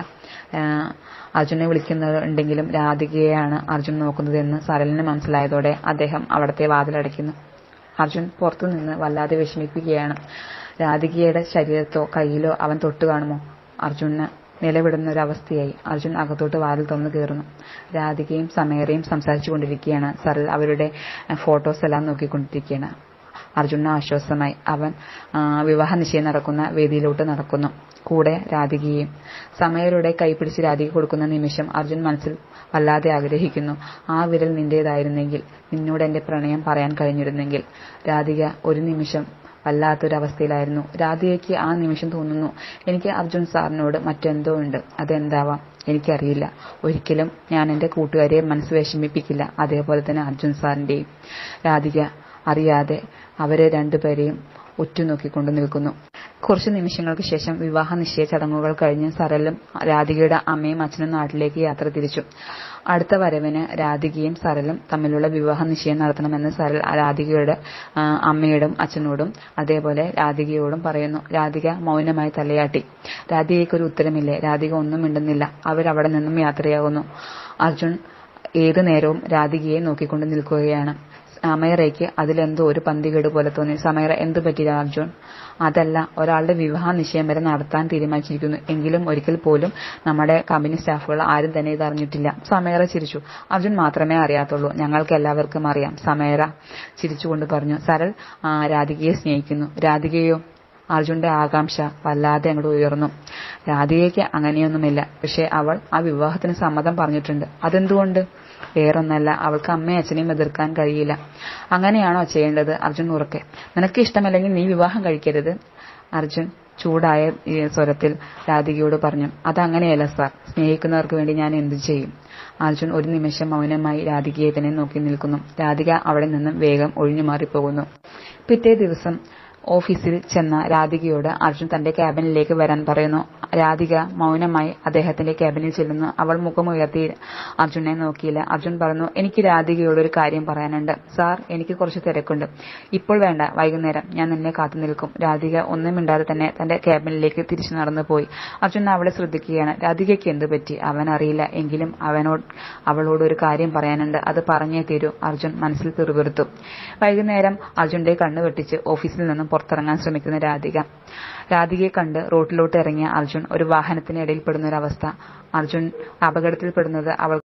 അർജുനെ വിളിക്കുന്നുണ്ടെങ്കിലും രാധികയെയാണ് അർജുൻ നോക്കുന്നതെന്ന് സരളിന് മനസ്സിലായതോടെ അദ്ദേഹം അവിടത്തെ വാതിലടയ്ക്കുന്നു അർജുൻ പുറത്തുനിന്ന് വല്ലാതെ വിഷമിക്കുകയാണ് രാധികയുടെ ശരീരത്തോ കയ്യിലോ അവൻ തൊട്ടു കാണുമോ അർജുന് നിലവിടുന്ന ഒരവസ്ഥയായി അർജുൻ അകത്തോട്ട് വാതിൽ തുറന്നു കയറുന്നു രാധികയും സമേറയും സംസാരിച്ചു കൊണ്ടിരിക്കുകയാണ് സരൾ അവരുടെ ഫോട്ടോസ് എല്ലാം നോക്കിക്കൊണ്ടിരിക്കുകയാണ് അർജുന ആശ്വാസമായി അവൻ വിവാഹ നിശ്ചയം നടക്കുന്ന വേദിയിലോട്ട് നടക്കുന്നു കൂടെ രാധികയും സമയരുടെ കൈപിടിച്ച് രാധിക കൊടുക്കുന്ന നിമിഷം അർജുൻ മനസ്സിൽ വല്ലാതെ ആഗ്രഹിക്കുന്നു ആ വിരൽ നിന്റേതായിരുന്നെങ്കിൽ നിന്നോട് എന്റെ പ്രണയം പറയാൻ കഴിഞ്ഞിരുന്നെങ്കിൽ രാധിക ഒരു നിമിഷം വല്ലാത്തൊരവസ്ഥയിലായിരുന്നു രാധികയ്ക്ക് ആ നിമിഷം തോന്നുന്നു എനിക്ക് അർജുൻ സാറിനോട് മറ്റെന്തോ ഉണ്ട് അതെന്താവാം എനിക്കറിയില്ല ഒരിക്കലും ഞാൻ എന്റെ കൂട്ടുകാരെ മനസ്സ് വിഷമിപ്പിക്കില്ല അതേപോലെ തന്നെ അർജുൻ സാറിന്റെയും രാധിക അറിയാതെ അവരെ രണ്ടുപേരെയും ഉറ്റുനോക്കിക്കൊണ്ട് നിൽക്കുന്നു കുറച്ചു നിമിഷങ്ങൾക്ക് ശേഷം വിവാഹ നിശ്ചയ ചടങ്ങുകൾ കഴിഞ്ഞ് സരലും രാധികയുടെ അമ്മയും അച്ഛനും നാട്ടിലേക്ക് യാത്ര തിരിച്ചു അടുത്ത വരവിന് രാധികയും സരലും തമ്മിലുള്ള വിവാഹ നിശ്ചയം നടത്തണമെന്ന് സരൽ രാധികയുടെ അമ്മയോടും അച്ഛനോടും അതേപോലെ രാധികയോടും പറയുന്നു രാധിക മൗനമായി തലയാട്ടി രാധികയ്ക്കൊരു ഉത്തരമില്ലേ രാധിക ഒന്നും മിണ്ടുന്നില്ല അവരവിടെ നിന്നും യാത്രയാകുന്നു അർജുൻ ഏതു നേരവും രാധികയെ നോക്കിക്കൊണ്ട് നിൽക്കുകയാണ് സമയറയ്ക്ക് അതിലെന്തോ ഒരു പന്തികേട് പോലെ തോന്നി സമയറ എന്തു പറ്റില്ല അർജുൻ അതല്ല ഒരാളുടെ വിവാഹ നിശ്ചയം വരെ നടത്താൻ തീരുമാനിച്ചിരിക്കുന്നു എങ്കിലും ഒരിക്കൽ പോലും നമ്മുടെ കമ്പനി സ്റ്റാഫുകൾ ആരും തന്നെ ഇത് അറിഞ്ഞിട്ടില്ല സമേറ ചിരിച്ചു അർജുൻ മാത്രമേ അറിയാത്തുള്ളൂ ഞങ്ങൾക്ക് എല്ലാവർക്കും അറിയാം സമേറ ചിരിച്ചുകൊണ്ട് പറഞ്ഞു സരൾ രാധികയെ സ്നേഹിക്കുന്നു രാധികയോ അർജുന്റെ ആകാംക്ഷ വല്ലാതെ അങ്ങോട്ട് ഉയർന്നു രാധികയ്ക്ക് അങ്ങനെയൊന്നുമില്ല പക്ഷെ അവൾ ആ വിവാഹത്തിന് സമ്മതം പറഞ്ഞിട്ടുണ്ട് അതെന്തുകൊണ്ട് വേറൊന്നല്ല അവൾക്ക് അമ്മയും അച്ഛനെയും എതിർക്കാൻ കഴിയില്ല അങ്ങനെയാണോ ചെയ്യേണ്ടത് അർജുൻ ഉറക്കെ നിനക്ക് ഇഷ്ടമല്ലെങ്കിൽ നീ വിവാഹം കഴിക്കരുത് അർജുൻ ചൂടായ സ്വരത്തിൽ രാധികയോട് പറഞ്ഞു അതങ്ങനെയല്ല സാർ സ്നേഹിക്കുന്നവർക്ക് വേണ്ടി ഞാൻ എന്തു ചെയ്യും അർജുൻ ഒരു നിമിഷം മൗനമായി രാധികയെ തന്നെ നോക്കി നിൽക്കുന്നു രാധിക അവിടെ നിന്നും വേഗം ഒഴിഞ്ഞു മാറിപ്പോകുന്നു പിറ്റേ ദിവസം ഓഫീസിൽ ചെന്ന രാധികയോട് അർജുൻ തന്റെ ക്യാബിനിലേക്ക് വരാൻ പറയുന്നു രാധിക മൗനമായി അദ്ദേഹത്തിന്റെ ക്യാബിനിൽ ചെല്ലുന്നു അവൾ മുഖമുയർത്തി അർജുനെ നോക്കിയില്ല അർജുൻ പറഞ്ഞു എനിക്ക് രാധികയോട് ഒരു കാര്യം പറയാനുണ്ട് സാർ എനിക്ക് കുറച്ച് തിരക്കുണ്ട് ഇപ്പോൾ വേണ്ട വൈകുന്നേരം ഞാൻ നിന്നെ കാത്തു നിൽക്കും രാധിക ഒന്നും മിണ്ടാതെ തന്നെ തന്റെ ക്യാബിനിലേക്ക് തിരിച്ചു നടന്നു പോയി അർജുൻ അവളെ ശ്രദ്ധിക്കുകയാണ് രാധികയ്ക്ക് എന്തു പറ്റി അവൻ അറിയില്ല എങ്കിലും അവനോട് അവളോട് ഒരു കാര്യം പറയാനുണ്ട് അത് പറഞ്ഞേ തീരൂ അർജുൻ മനസ്സിൽ പിറുപിറുത്തു വൈകുന്നേരം അർജുന്റെ കണ്ണു വെട്ടിച്ച് ഓഫീസിൽ നിന്നും പുറത്തിറങ്ങാൻ ശ്രമിക്കുന്ന രാധിക രാധികയെ കണ്ട് റോഡിലോട്ട് ഇറങ്ങിയ അർജുൻ ഒരു വാഹനത്തിന് ഇടയിൽപ്പെടുന്ന ഒരവസ്ഥ അർജുൻ അപകടത്തിൽപ്പെടുന്നത് അവൾ